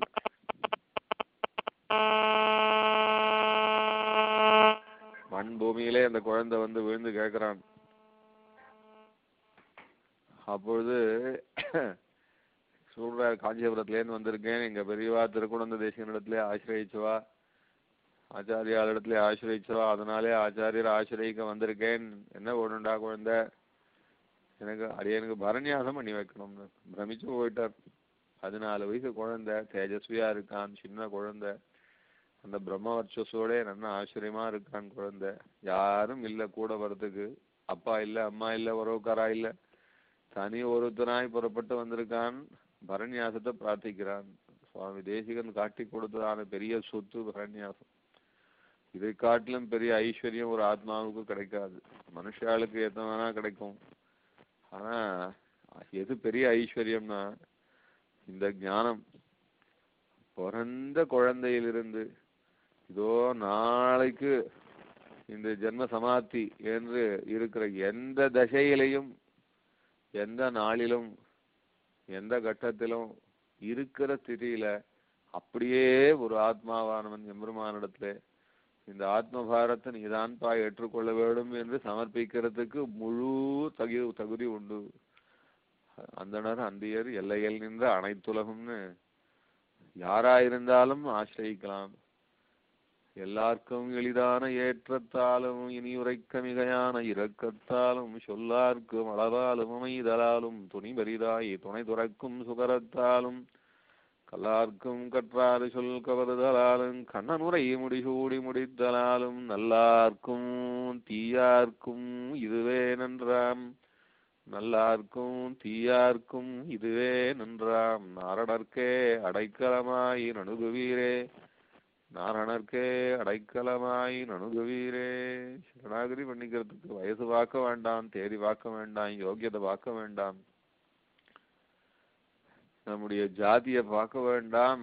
மண் பூமியிலே அந்த குழந்தை வந்து விழுந்து கேட்கிறான் அப்பொழுது சொல்றார் காஞ்சிபுரத்துலேருந்து வந்திருக்கேன் எங்க பெரியவா திருக்குழந்த தேசிகனிடத்திலே ஆசிரியச்சவா ஆச்சாரியாளிடத்திலே ஆசிரியச்சவா அதனாலே ஆச்சாரியர் ஆசிரியக்க வந்திருக்கேன் என்ன வேணும்டா குழந்தை எனக்கு அடியனுக்கு பரநியாசம் பண்ணி வைக்கணும்னு பிரமிச்சு போயிட்டார் பதினாலு வயசு குழந்தை தேஜஸ்வியா இருக்கான் சின்ன குழந்தை அந்த பிரம்ம வர்ச்சஸோட நல்ல ஆச்சரியமா இருக்கான் குழந்தை யாரும் இல்ல கூட வர்றதுக்கு அப்பா இல்ல அம்மா இல்ல உறவுக்காரா இல்ல தனி ஒருத்தனாய் புறப்பட்டு வந்திருக்கான் பரநியாசத்தை பிரார்த்திக்கிறான் சுவாமி தேசிகன் காட்டி கொடுத்ததான பெரிய சொத்து பரநியாசம் இதை காட்டிலும் பெரிய ஐஸ்வர்யம் ஒரு ஆத்மாவுக்கு கிடைக்காது மனுஷாளுக்கு எத்தனை வேணா கிடைக்கும் ஆனா எது பெரிய ஐஸ்வர்யம்னா இந்த ஞானம் பிறந்த குழந்தையிலிருந்து இதோ நாளைக்கு இந்த ஜென்ம சமாப்தி என்று இருக்கிற எந்த தசையிலையும் எந்த நாளிலும் எந்த கட்டத்திலும் இருக்கிற ஸ்திதியில அப்படியே ஒரு ஆத்மாவானவன் எம்பெருமானிடத்துல இந்த ஆத்மபாரத்தை நீதான்பா ஏற்றுக்கொள்ள வேண்டும் என்று சமர்ப்பிக்கிறதுக்கு முழு தகு தகுதி உண்டு அந்தனர் அந்தியர் எல்லையில் நின்ற அனைத்துலகம்னு யாராயிருந்தாலும் ஆசிரியிக்கலாம் எல்லாருக்கும் எளிதான ஏற்றத்தாலும் இனி உரைக்க மிகையான இரக்கத்தாலும் சொல்லார்க்கும் அளவாலும் அமைதலாலும் துணி பரிதாய் துணை துறக்கும் சுகரத்தாலும் கல்லார்க்கும் கற்றாறு சொல் கவருதலாலும் கண்ணனுரை முடிசூடி முடித்தலாலும் நல்லார்க்கும் தீயார்க்கும் இதுவே நன்றாம் நல்லார்க்கும் தீயார்க்கும் இதுவே நன்றாம் நாரணர்க்கே அடைக்கலமாய் நணுகுவீரே நாரணர்க்கே அடைக்கலமாய் நணுகுவீரே சரணாகதி பண்ணிக்கிறதுக்கு வயசு பார்க்க வேண்டாம் தேதி பார்க்க வேண்டாம் யோகியதை பார்க்க வேண்டாம் நம்முடைய ஜாதியை பார்க்க வேண்டாம்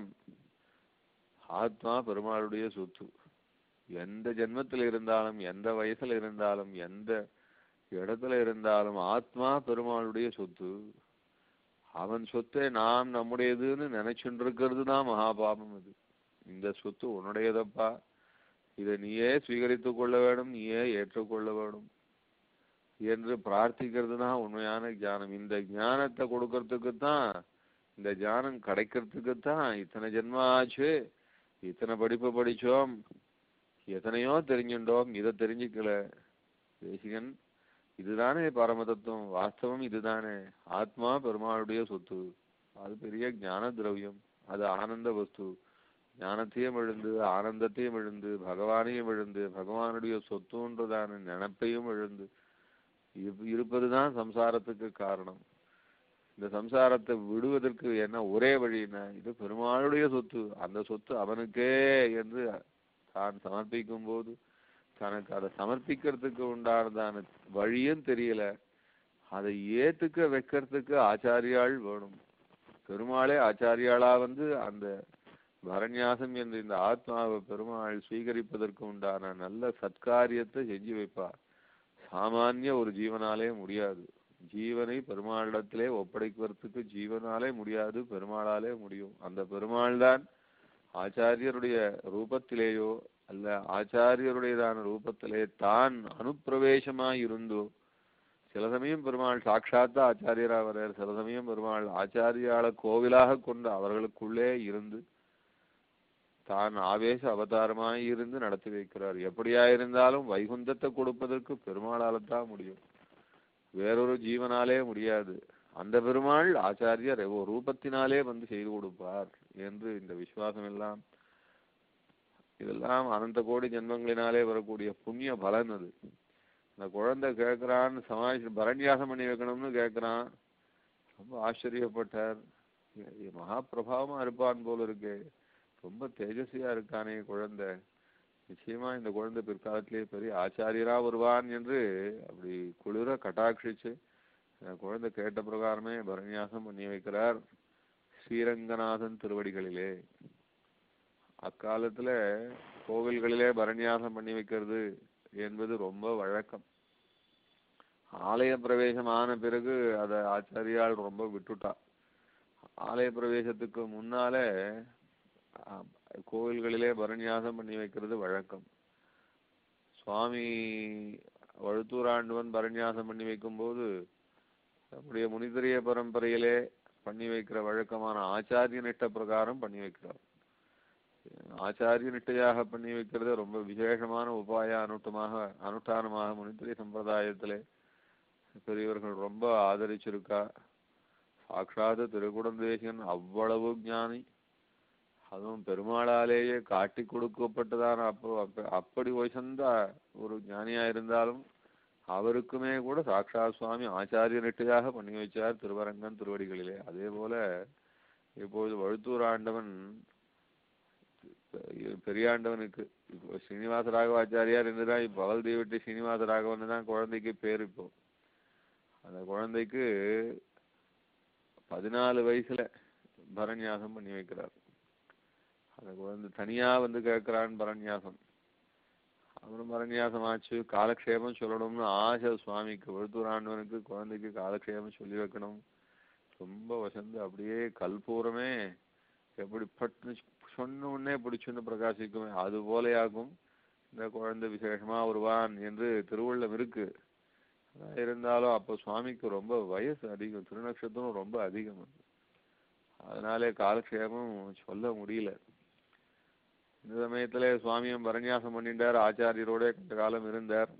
ஆத்மா பெருமாளுடைய சொத்து எந்த ஜென்மத்தில் இருந்தாலும் எந்த வயசுல இருந்தாலும் எந்த இடத்துல இருந்தாலும் ஆத்மா பெருமாளுடைய சொத்து அவன் சொத்தை நாம் நம்முடையதுன்னு நினைச்சுட்டு இருக்கிறது தான் மகாபாபம் இது இந்த சொத்து உன்னுடையதப்பா இதை நீயே ஸ்வீகரித்துக் கொள்ள வேண்டும் நீயே ஏற்றுக்கொள்ள வேண்டும் என்று பிரார்த்திக்கிறது தான் உண்மையான ஞானம் இந்த ஞானத்தை கொடுக்கறதுக்கு தான் இந்த ஞானம் கிடைக்கிறதுக்கு தான் இத்தனை ஜென்மம் ஆச்சு இத்தனை படிப்பு படிச்சோம் எத்தனையோ தெரிஞ்சுட்டோம் இதை தெரிஞ்சுக்கல தேசிகன் இதுதானே பரம தத்துவம் வாஸ்தவம் இதுதானே ஆத்மா பெருமாளுடைய சொத்து அது பெரிய ஞான திரவியம் அது ஆனந்த வஸ்து ஞானத்தையும் எழுந்து ஆனந்தத்தையும் எழுந்து பகவானையும் எழுந்து பகவானுடைய சொத்துன்றதான நினைப்பையும் எழுந்து இரு- இருப்பதுதான் சம்சாரத்துக்கு காரணம் இந்த சம்சாரத்தை விடுவதற்கு என்ன ஒரே வழின்னா இது பெருமாளுடைய சொத்து அந்த சொத்து அவனுக்கே என்று தான் சமர்ப்பிக்கும் போது தனக்கு அதை சமர்ப்பிக்கிறதுக்கு உண்டானதான வழியும் தெரியல அதை ஏத்துக்க வைக்கிறதுக்கு ஆச்சாரியாள் வேணும் பெருமாளே ஆச்சாரியாளா வந்து அந்த பரநியாசம் என்ற இந்த ஆத்மாவை பெருமாள் ஸ்வீகரிப்பதற்கு உண்டான நல்ல சத்காரியத்தை செஞ்சு வைப்பார் சாமானிய ஒரு ஜீவனாலே முடியாது ஜீவனை பெருமாளிடத்திலே ஒப்படைக்கிறதுக்கு ஜீவனாலே முடியாது பெருமாளாலே முடியும் அந்த பெருமாள் தான் ஆச்சாரியருடைய ரூபத்திலேயோ அல்ல ஆச்சாரியருடையதான ரூபத்திலே தான் அனுப்பிரவேசமாய் இருந்தோ சில சமயம் பெருமாள் சாட்சாத்தா ஆச்சாரியரா வர்றார் சில சமயம் பெருமாள் ஆச்சாரியால கோவிலாக கொண்டு அவர்களுக்குள்ளே இருந்து தான் ஆவேச அவதாரமாய் இருந்து நடத்தி வைக்கிறார் எப்படியா இருந்தாலும் வைகுந்தத்தை கொடுப்பதற்கு பெருமாளால தான் முடியும் வேறொரு ஜீவனாலே முடியாது அந்த பெருமாள் ஆச்சாரியர் ஒரு ரூபத்தினாலே வந்து செய்து கொடுப்பார் என்று இந்த விசுவாசம் எல்லாம் இதெல்லாம் அனந்த கோடி ஜென்மங்களினாலே வரக்கூடிய புண்ணிய பலன் அது இந்த குழந்தை கேட்குறான்னு சமாளிச்சு பரண்யாசம் பண்ணி வைக்கணும்னு கேட்குறான் ரொம்ப ஆச்சரியப்பட்டார் இ- இ- மகா பிரபாவமா இருப்பான் போல இருக்கு ரொம்ப தேஜஸ்வியா இருக்கானே குழந்தை நிச்சயமா இந்த குழந்தை பிற்காலத்திலே பெரிய ஆச்சாரியரா வருவான் என்று அப்படி குளிர கட்டாட்சிச்சு அந்த குழந்தை கேட்ட பிரகாரமே பரநியாசம் பண்ணி வைக்கிறார் ஸ்ரீரங்கநாதன் திருவடிகளிலே அக்காலத்துல கோவில்களிலே பரநியாசம் பண்ணி வைக்கிறது என்பது ரொம்ப வழக்கம் ஆலய பிரவேசமான பிறகு அதை ஆச்சாரியால் ரொம்ப விட்டுட்டா ஆலய பிரவேசத்துக்கு முன்னாலே அஹ், கோவில்களிலே பரநியாசம் பண்ணி வைக்கிறது வழக்கம் சுவாமி வழுத்தூராண்டவன் பரநியாசம் பண்ணி வைக்கும்போது நம்முடைய முனிதரிய பரம்பரையிலே பண்ணி வைக்கிற வழக்கமான ஆச்சாரிய நிட்ட பிரகாரம் பண்ணி வைக்கிறார் ஆச்சாரிய நிட்டையாக பண்ணி வைக்கிறது ரொம்ப விசேஷமான உபாய அனுஷ்டமாக அனுஷ்டானமாக முனித்திரை சம்பிரதாயத்திலே பெரியவர்கள் ரொம்ப ஆதரிச்சிருக்கா சாட்சாத் திருக்குடந்தேசன் அவ்வளவு ஞானி அதுவும் பெருமாளாலேயே காட்டி கொடுக்கப்பட்டதான அப்போ அப்ப அப்படி உயர்ந்த ஒரு ஞானியா இருந்தாலும் அவருக்குமே கூட சாட்சாத் சுவாமி ஆச்சாரிய நிட்டையாக பண்ணி வச்சார் திருவரங்கன் திருவடிகளிலே அதே போல இப்போது வழுத்தூர் ஆண்டவன் பெ- பெரியாண்டவனுக்கு இப்போ ஸ்ரீனிவாச ராகவாச்சாரியார் இருந்துதான் இப்போ பகல் தீவட்டி ஸ்ரீனிவாச ராகவன் தான் குழந்தைக்கு பேர் இப்போ அந்த குழந்தைக்கு பதினாலு வயசுல பரநியாசம் பண்ணி வைக்கிறார் அந்த குழந்தை தனியா வந்து கேட்கிறான் பரநியாசம் அப்புறம் பரநியாசம் ஆச்சு காலக்ஷேபம் சொல்லணும்னு ஆசை சுவாமிக்கு வழுத்தூராண்டவனுக்கு குழந்தைக்கு காலக்ஷேபம் சொல்லி வைக்கணும் ரொம்ப வசந்து அப்படியே கல்பூரமே எப்படி பட்டு சொன்ன உடனே பிடிச்சுன்னு பிரகாசிக்குமே அது போலையாகும் இந்த குழந்தை விசேஷமா வருவான் என்று திருவள்ளம் இருக்கு ஆனா இருந்தாலும் அப்போ சுவாமிக்கு ரொம்ப வயசு அதிகம் திருநக்ஷத்திரம் ரொம்ப அதிகம் அதனாலே காலக்ஷேபம் சொல்ல முடியல இந்த சமயத்துல சுவாமியும் பரநியாசம் பண்ணிட்டார் ஆச்சாரியரோட கொஞ்ச காலம் இருந்தார்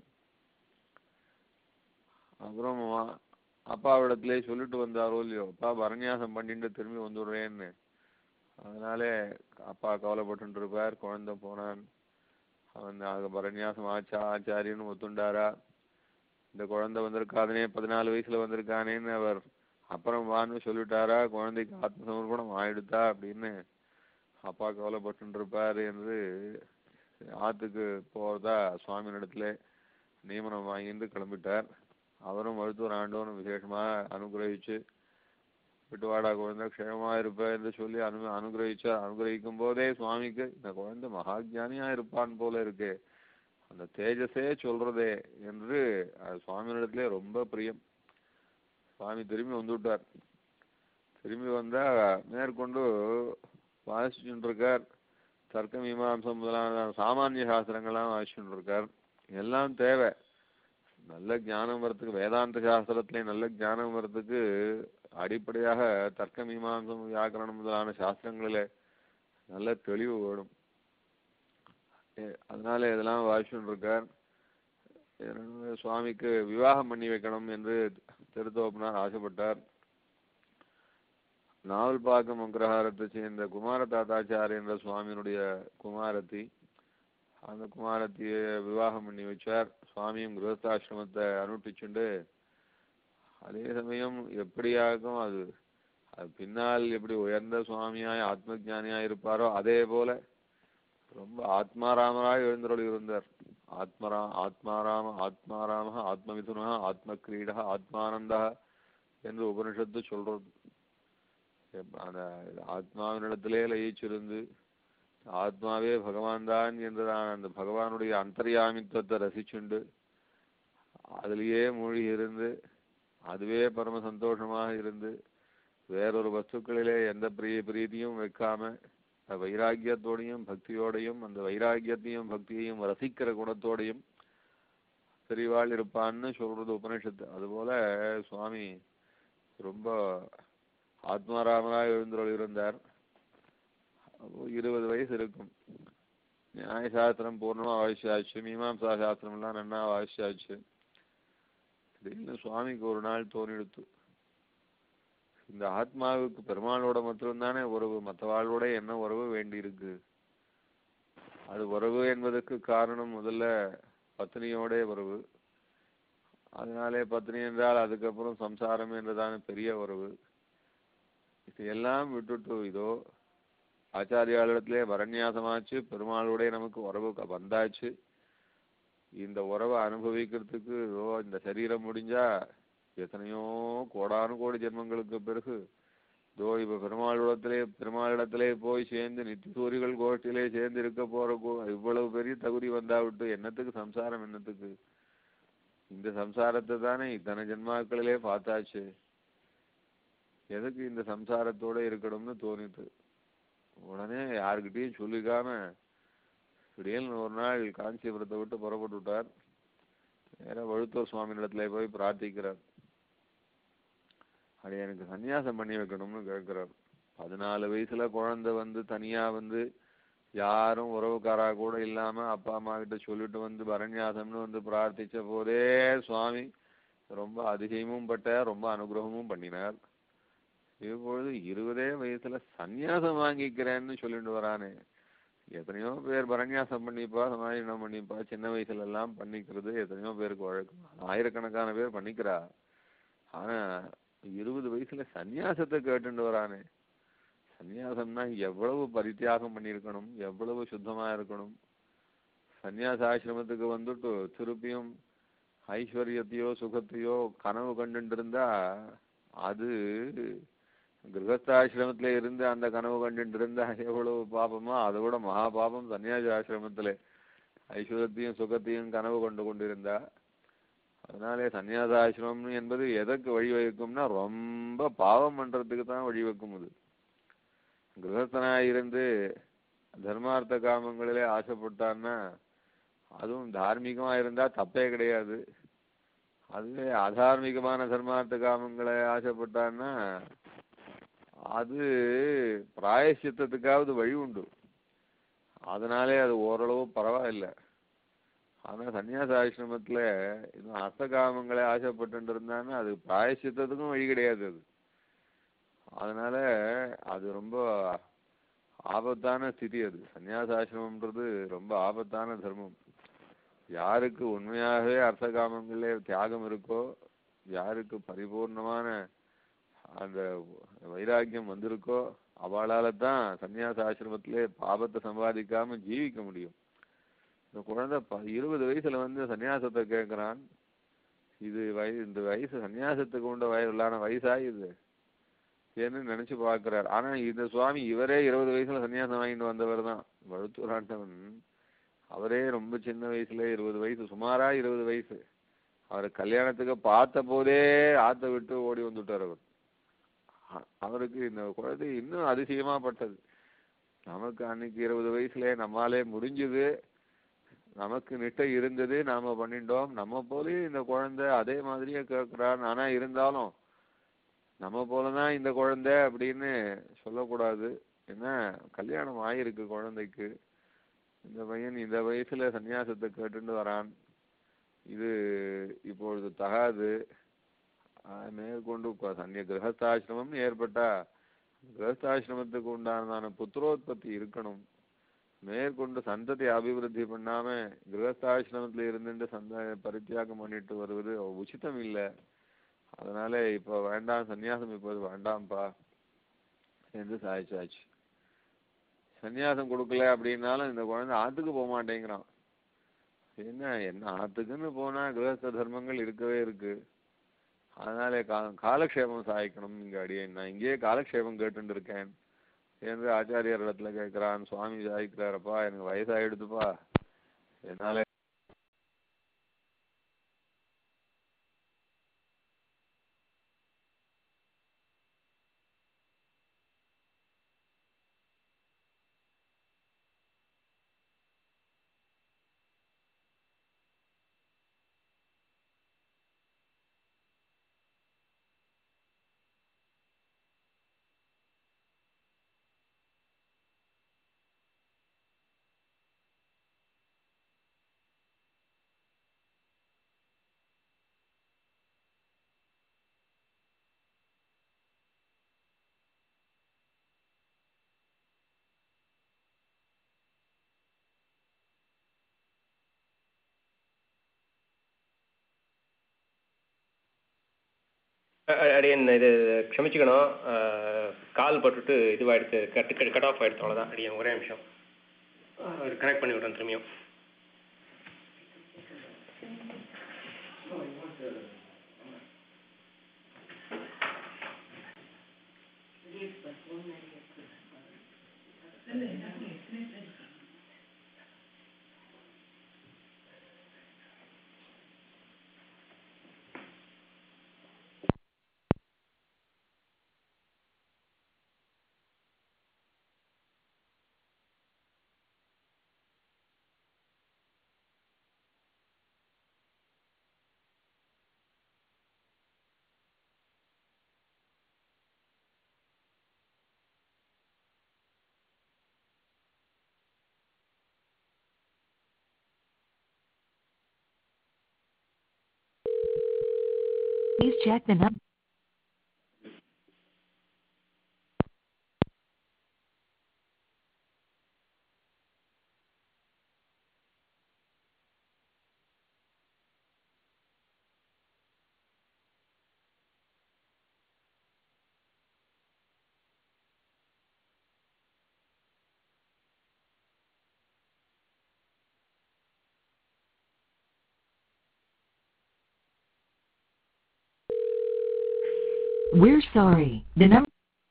அப்புறம் அ- அப்பாவிடத்திலே சொல்லிட்டு வந்தாரோ இல்லையோ அப்பா பரநியாசம் பண்ணிட்டு திரும்பி வந்துடுறேன்னு அதனாலே அப்பா கவலைப்பட்டு இருப்பார் குழந்தை போனான் அவன் அங்க பரநியாசம் ஆச்சா ஆச்சாரியன்னு ஒத்துண்டாரா இந்த குழந்தை வந்திருக்காதனே பதினாலு வயசுல வந்திருக்கானேன்னு அவர் அப்புறம் வான்னு சொல்லிட்டாரா குழந்தைக்கு ஆத்ம சமர்ப்பணம் ஆயிடுதா அப்படின்னு அப்பா கவலைப்பட்டு இருப்பார் என்று ஆத்துக்கு போறதா சுவாமியினிடத்துல நியமனம் வாங்கிட்டு கிளம்பிட்டார் அவரும் மருத்துவர் ஆண்டவனும் விசேஷமா அனுகிரகிச்சு விட்டுவாடா குழந்தை க்ஷேமமா இருப்ப என்று சொல்லி அனு அனுகிரகிச்சா அனுகிரகிக்கும் போதே சுவாமிக்கு இந்த குழந்தை மகாஜானியா இருப்பான் போல இருக்கு அந்த தேஜஸே சொல்றதே என்று அது சுவாமியினிடத்திலே ரொம்ப பிரியம் சுவாமி திரும்பி வந்து விட்டார் திரும்பி வந்தா மேற்கொண்டு வாசிச்சுட்டு இருக்கார் தர்க்க மீமாம்சம் முதலான சாமானிய சாஸ்திரங்கள்லாம் வாசிச்சுட்டு இருக்கார் எல்லாம் தேவை நல்ல ஞானம் வரத்துக்கு வேதாந்த சாஸ்திரத்திலே நல்ல ஞானம் வரத்துக்கு அடிப்படையாக தர்க்க மீமாம்சம் வியாக்கரணம் முதலான சாஸ்திரங்களிலே நல்ல தெளிவு வேணும் எ- அதனால இதெல்லாம் வாசிச்சுட்டு இருக்கார் எனவே சுவாமிக்கு விவாகம் பண்ணி வைக்கணும் என்று திருத்தோப்பனார் ஆசைப்பட்டார் நாவல்பாக்கம் அக்ரஹாரத்தை சேர்ந்த குமார தாத்தாச்சாரி என்ற சுவாமியினுடைய குமாரத்தி அந்த குமாரத்தியை விவாகம் பண்ணி வச்சார் சுவாமியும் கிரகஸ்தாசிரமத்தை அனுஷ்டிச்சுண்டு அதே சமயம் எப்படியாகும் அது அது பின்னால் எப்படி உயர்ந்த சுவாமியாய் ஆத்ம ஞானியாய் இருப்பாரோ அதே போல ரொம்ப ஆத்மாராமராய் எழுந்தருள் இருந்தார் ஆத்மரா ஆத்மாராம ஆத்மாராம ஆத்மமிதுனா ஆத்ம கிரீடா ஆத்மானந்தா என்று உபனிஷத்து சொல்றது எப்ப அந்த ஆத்மாவினிடத்திலே லயிச்சிருந்து ஆத்மாவே பகவான் தான் என்று நான் அந்த பகவானுடைய அந்தர்யாமித்துவத்தை ரசிச்சுண்டு அதிலேயே மூழ்கி இருந்து அதுவே பரம சந்தோஷமாக இருந்து வேறொரு வஸ்துக்களிலே எந்த பிரிய பிரீதியும் வைக்காம அந்த வைராக்கியத்தோடையும் பக்தியோடையும் அந்த வைராக்கியத்தையும் பக்தியையும் ரசிக்கிற குணத்தோடையும் பெரியவாள் இருப்பான்னு சொல்றது உபனிஷத்து அதுபோல சுவாமி ரொம்ப ஆத்மாராமராக எழுந்தருள் இருந்தார் அப்போ இருபது வயசு இருக்கும் நியாய சாஸ்திரம் பூர்ணமா வாசிச்சாச்சு மீமாம்சா சாஸ்திரம் எல்லாம் நன்னா வாசிச்சாச்சு திடீர்னு சுவாமிக்கு ஒரு நாள் தோணிடுத்து இந்த ஆத்மாவுக்கு பெருமாளோட மாத்திரம்தானே உறவு மற்றவாளோட என்ன உறவு வேண்டி இருக்கு அது உறவு என்பதற்கு காரணம் முதல்ல பத்னியோட உறவு அதனாலே பத்னி என்றால் அதுக்கப்புறம் சம்சாரம் என்றுதான பெரிய உறவு இது எல்லாம் விட்டுட்டு இதோ ஆச்சாரியாளிடத்திலே வரநியாசமாச்சு பெருமாளுடைய நமக்கு உறவு க- வந்தாச்சு இந்த உறவை அனுபவிக்கிறதுக்கு இதோ இந்த சரீரம் முடிஞ்சா எத்தனையோ கோடானு கோடி ஜென்மங்களுக்கு பிறகு இதோ இப்ப பெருமாளிடத்திலே பெருமாளிடத்திலே போய் சேர்ந்து நித்திசூரிகள் கோஷ்டியிலே சேர்ந்து இருக்க போற கோ- இவ்வளவு பெரிய தகுதி வந்தா விட்டு என்னத்துக்கு சம்சாரம் என்னத்துக்கு இந்த சம்சாரத்தை தானே இத்தனை ஜென்மாக்களிலே பார்த்தாச்சு எதுக்கு இந்த சம்சாரத்தோட இருக்கணும்னு தோணிட்டு உடனே யாருக்கிட்டையும் சொல்லிக்காம திடீர்னு ஒரு நாள் காஞ்சிபுரத்தை விட்டு புறப்பட்டு விட்டார் நேரா வழுத்தூர் சுவாமியிடத்துல போய் பிரார்த்திக்கிறார் அது எனக்கு சந்நியாசம் பண்ணி வைக்கணும்னு கேட்கிறார் பதினாலு வயசுல குழந்தை வந்து தனியா வந்து யாரும் உறவுக்காரா கூட இல்லாம அப்பா அம்மா கிட்ட சொல்லிட்டு வந்து பரநியாசம்னு வந்து பிரார்த்திச்ச போதே சுவாமி ரொம்ப அதிசயமும் பட்ட ரொம்ப அனுகிரகமும் பண்ணினார் இப்பொழுது இருபதே வயசுல சந்நியாசம் வாங்கிக்கிறேன்னு சொல்லிட்டு வரானே எத்தனையோ பேர் பரநியாசம் பண்ணிப்பா சமாளினம் பண்ணிப்பா சின்ன வயசுல எல்லாம் பண்ணிக்கிறது எத்தனையோ பேருக்கு வழக்கம் ஆயிரக்கணக்கான பேர் பண்ணிக்கிறா ஆனா இருபது வயசுல சந்நியாசத்தை கேட்டுட்டு வரானே சந்நியாசம்னா எவ்வளவு பரித்தியாகம் பண்ணியிருக்கணும் எவ்வளவு சுத்தமா இருக்கணும் சந்நியாசாசிரமத்துக்கு வந்துட்டு திருப்பியும் ஐஸ்வர்யத்தையோ சுகத்தையோ கனவு கண்டுட்டு இருந்தா அது கிரகஸ்தாசிரமத்துல இருந்து அந்த கனவு கண்டுட்டு இருந்தா எவ்வளவு பாபமோ அதை விட மகா பாபம் சன்னியாசி ஆசிரமத்துல ஐஸ்வர்யத்தையும் சுகத்தையும் கனவு கொண்டு கொண்டிருந்தா அதனாலே சந்நியாசாசிரமம் என்பது எதற்கு வழிவகுக்கும்னா ரொம்ப பாவம் பண்றதுக்கு தான் வழிவகுக்கும் அது கிரகஸ்தனாய் இருந்து தர்மார்த்த காமங்களிலே ஆசைப்பட்டான்னா அதுவும் தார்மீகமா இருந்தா தப்பே கிடையாது அதுவே அதார்மீகமான தர்மார்த்த காமங்களை ஆசைப்பட்டான்னா அது பிராயசித்தத்துக்காவது வழி உண்டு அதனாலே அது ஓரளவு பரவாயில்லை ஆனா சன்னியாச ஆசிரமத்துல இன்னும் அர்த்தகாமங்களை ஆசைப்பட்டு இருந்தான்னா அது பிராயசித்தத்துக்கும் வழி கிடையாது அது அதனால அது ரொம்ப ஆபத்தான ஸ்திதி அது சந்நியாசாசிரமம்ன்றது ரொம்ப ஆபத்தான தர்மம் யாருக்கு உண்மையாகவே அர்த்தகாமங்களே தியாகம் இருக்கோ யாருக்கு பரிபூர்ணமான அந்த வைராக்கியம் வந்திருக்கோ அவளால தான் சந்நியாச ஆசிரமத்திலே பாபத்தை சம்பாதிக்காம ஜீவிக்க முடியும் இந்த குழந்தை ப- இருபது வயசுல வந்து சந்நியாசத்தை கேட்கறான் இது வய இந்த வயசு சந்நியாசத்துக்கு உண்ட வயதான வயசா இது ஏன்னு நினைச்சு பார்க்கிறார் ஆனா இந்த சுவாமி இவரே இருபது வயசுல சன்னியாசம் வாங்கிட்டு வந்தவர் தான் வழுத்தூர் ஆண்டவன் அவரே ரொம்ப சின்ன வயசுல இருபது வயசு சுமாரா இருபது வயசு அவர் கல்யாணத்துக்கு பார்த்த போதே ஆத்த விட்டு ஓடி வந்துட்டார் அவர் அ- அவருக்கு இந்த குழந்தை இன்னும் அதிசயமா பட்டது நமக்கு அன்னைக்கு இருபது வயசுல நம்மாலே முடிஞ்சது நமக்கு நிட்டை இருந்தது நாம பண்ணிட்டோம் நம்ம போலயே இந்த குழந்தை அதே மாதிரியே கேட்கிறான் ஆனா இருந்தாலும் நம்ம போலதான் இந்த குழந்தை அப்படின்னு சொல்லக்கூடாது ஏன்னா கல்யாணம் ஆயிருக்கு குழந்தைக்கு இந்த பையன் இந்த வயசுல சன்னியாசத்தை கேட்டுட்டு வரான் இது இப்பொழுது தகாது ஆஹ் மேற்கொண்டு கொ- சன்னிய கிரகஸ்தாசிரமம் ஏற்பட்டா கிரகஸ்தாசிரமத்துக்கு உண்டானதான புத்திரோத்பத்தி இருக்கணும் மேற்கொண்டு சந்ததி அபிவிருத்தி பண்ணாம கிரகஸ்தாசிரமத்துல இருந்துட்டு சந்த பரித்தியாகம் பண்ணிட்டு வருவது உச்சிதம் இல்லை அதனால இப்ப வேண்டாம் சந்நியாசம் இப்போது வேண்டாம்ப்பா என்று சாய்ச்சாச்சு சந்நியாசம் கொடுக்கல அப்படின்னாலும் இந்த குழந்தை ஆத்துக்கு போக மாட்டேங்கிறான் என்ன என்ன ஆத்துக்குன்னு போனா கிரகஸ்த தர்மங்கள் இருக்கவே இருக்கு அதனாலே கா காலக்ஷேபம் சாய்க்கணும் இங்க அடியே நான் இங்கேயே காலக்ஷேபம் கேட்டுட்டு இருக்கேன் என்று ஆச்சாரியர் இடத்துல கேட்கிறான் சுவாமி சாய்க்கிறாரப்பா எனக்கு வயசாயிடுதுப்பா என்னால அ- அடியன் இது க்ஷமிச்சுக்கணும் அஹ், கால் பட்டுட்டு இதுவாகிடுச்சு கட் கட் கட் ஆஃப் ஆகிடுச்சு அவ்வளோதான் அடியன் ஒரே நிமிஷம் கனெக்ட் பண்ணி விட்றேன் திரும்பியும் Please check the number. We're sorry. The number.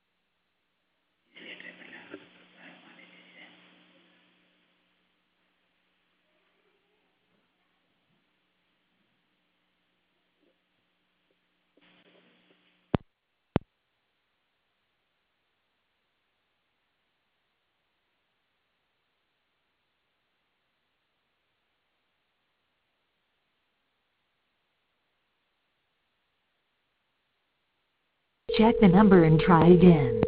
Check the number and try again.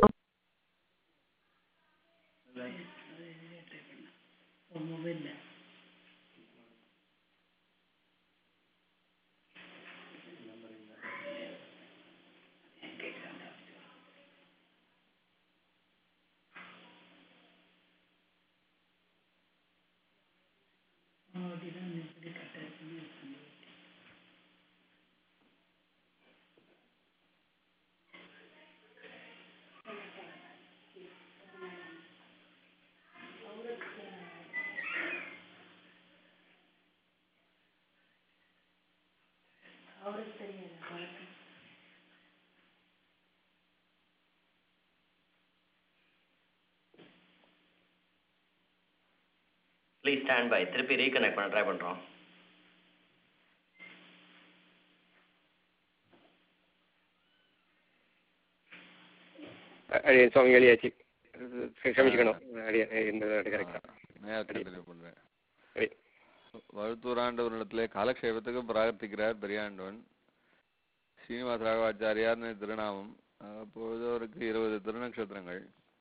Please stand by திருப்பி ரீகனெக்ட் பண்ண ட்ரை பண்ணுறோம் அடியன் சுவாமி வெளியாச்சு க்ஷமிச்சுக்கணும் அடியன் இந்த கரெக்டாக நான் கண்டினியூ பண்றேன் சரி வழுத்தூராண்டவனிடத்திலே காலக்ஷேபத்துக்கு பிரார்த்திக்கிறார் பெரியாண்டவன் ஸ்ரீனிவாச ராகவாச்சாரியார்னு திருநாமம் அப்பொழுது அவருக்கு இருபது திருநக்ஷத்திரங்கள்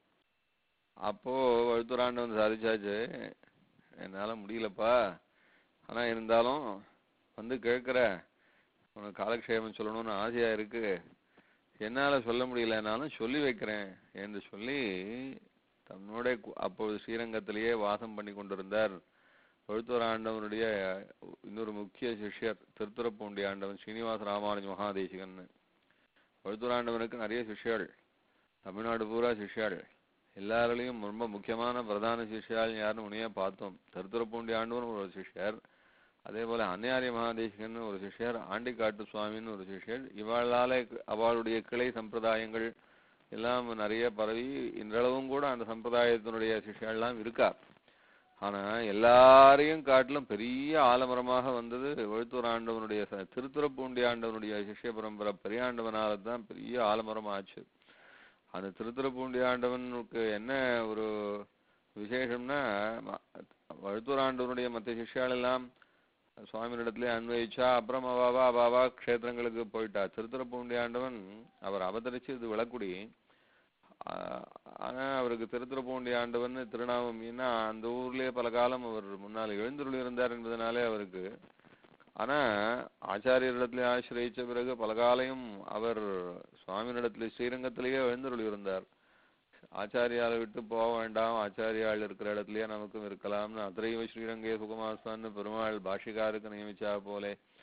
அப்போ வழுத்தூராண்டவன் சாதிச்சாச்சு என்னால முடியலப்பா ஆனா இருந்தாலும் வந்து கேட்குற உனக்கு காலக்ஷேபம் சொல்லணும்னு ஆசையா இருக்கு என்னால சொல்ல முடியலனாலும் சொல்லி வைக்கிறேன் என்று சொல்லி தன்னோட கு- அப்பொழுது ஸ்ரீரங்கத்திலேயே வாசம் பண்ணி கொண்டிருந்தார் வழுத்தூர் ஆண்டவனுடைய இன்னொரு முக்கிய சிஷ்யர் திருத்துறப்பூண்டி ஆண்டவன் ஸ்ரீனிவாச ராமானுஜ மகாதேசிகன் வழுத்தூர் ஆண்டவனுக்கு நிறைய சிஷ்யாள் தமிழ்நாடு பூரா சிஷ்யாள் எல்லாரிலையும் ரொம்ப முக்கியமான பிரதான சிஷ்யாள் யாருன்னு உனையே பார்த்தோம் திருத்துறப்பூண்டி ஆண்டவன் ஒரு சிஷ்யர் அதே போல அன்னையாரிய மகாதேசிகன் ஒரு சிஷ்யர் ஆண்டிக்காட்டு சுவாமின்னு ஒரு சிஷ்யர் இவளால அவளுடைய கிளை சம்பிரதாயங்கள் எல்லாம் நிறைய பரவி இன்றளவும் கூட அந்த சம்பிரதாயத்தினுடைய சிஷ்யெல்லாம் இருக்கா ஆனா எல்லாரையும் காட்டிலும் பெரிய ஆலமரமாக வந்தது வழுத்தூர் ஆண்டவனுடைய ச- திருத்துறப்பூண்டி ஆண்டவனுடைய சிஷ்ய பரம்பரை பெரியாண்டவனால தான் பெரிய ஆலமரம் ஆச்சு அந்த திருத்துறப்பூண்டி ஆண்டவனுக்கு என்ன ஒரு விசேஷம்னா ம- வழுத்தூர் ஆண்டவனுடைய மற்ற சிஷ்யாள் எல்லாம் சுவாமியிடத்திலே அன்வயிச்சா அப்புறம் அவாவா அவாவா க்ஷேத்திரங்களுக்கு போயிட்டா திருத்துறப்பூண்டி ஆண்டவன் அவர் அவதரிச்சு இது விளக்குடி ஆஹ் ஆனா அவருக்கு திருத்துறப்பூண்டி ஆண்டவன் திருநாமம் ஏன்னா அந்த ஊர்லயே பல காலம் அவர் முன்னால் எழுந்துருளி இருந்தார் என்பதனாலே அவருக்கு ஆனா ஆச்சாரியரிடத்திலே ஆசிரயிச்ச பிறகு பல காலையும் அவர் சுவாமியிடத்திலே ஸ்ரீரங்கத்திலேயே எழுந்துருளி இருந்தார் ஆச்சாரியாலை விட்டு போக வேண்டாம் ஆச்சாரியாள் இருக்கிற இடத்துலயே நமக்கும் இருக்கலாம்னு அத்திரைவ ஸ்ரீரங்கே சுகமாஸ்தான்னு பெருமாள் பாஷிகாருக்கு நியமிச்சா போலே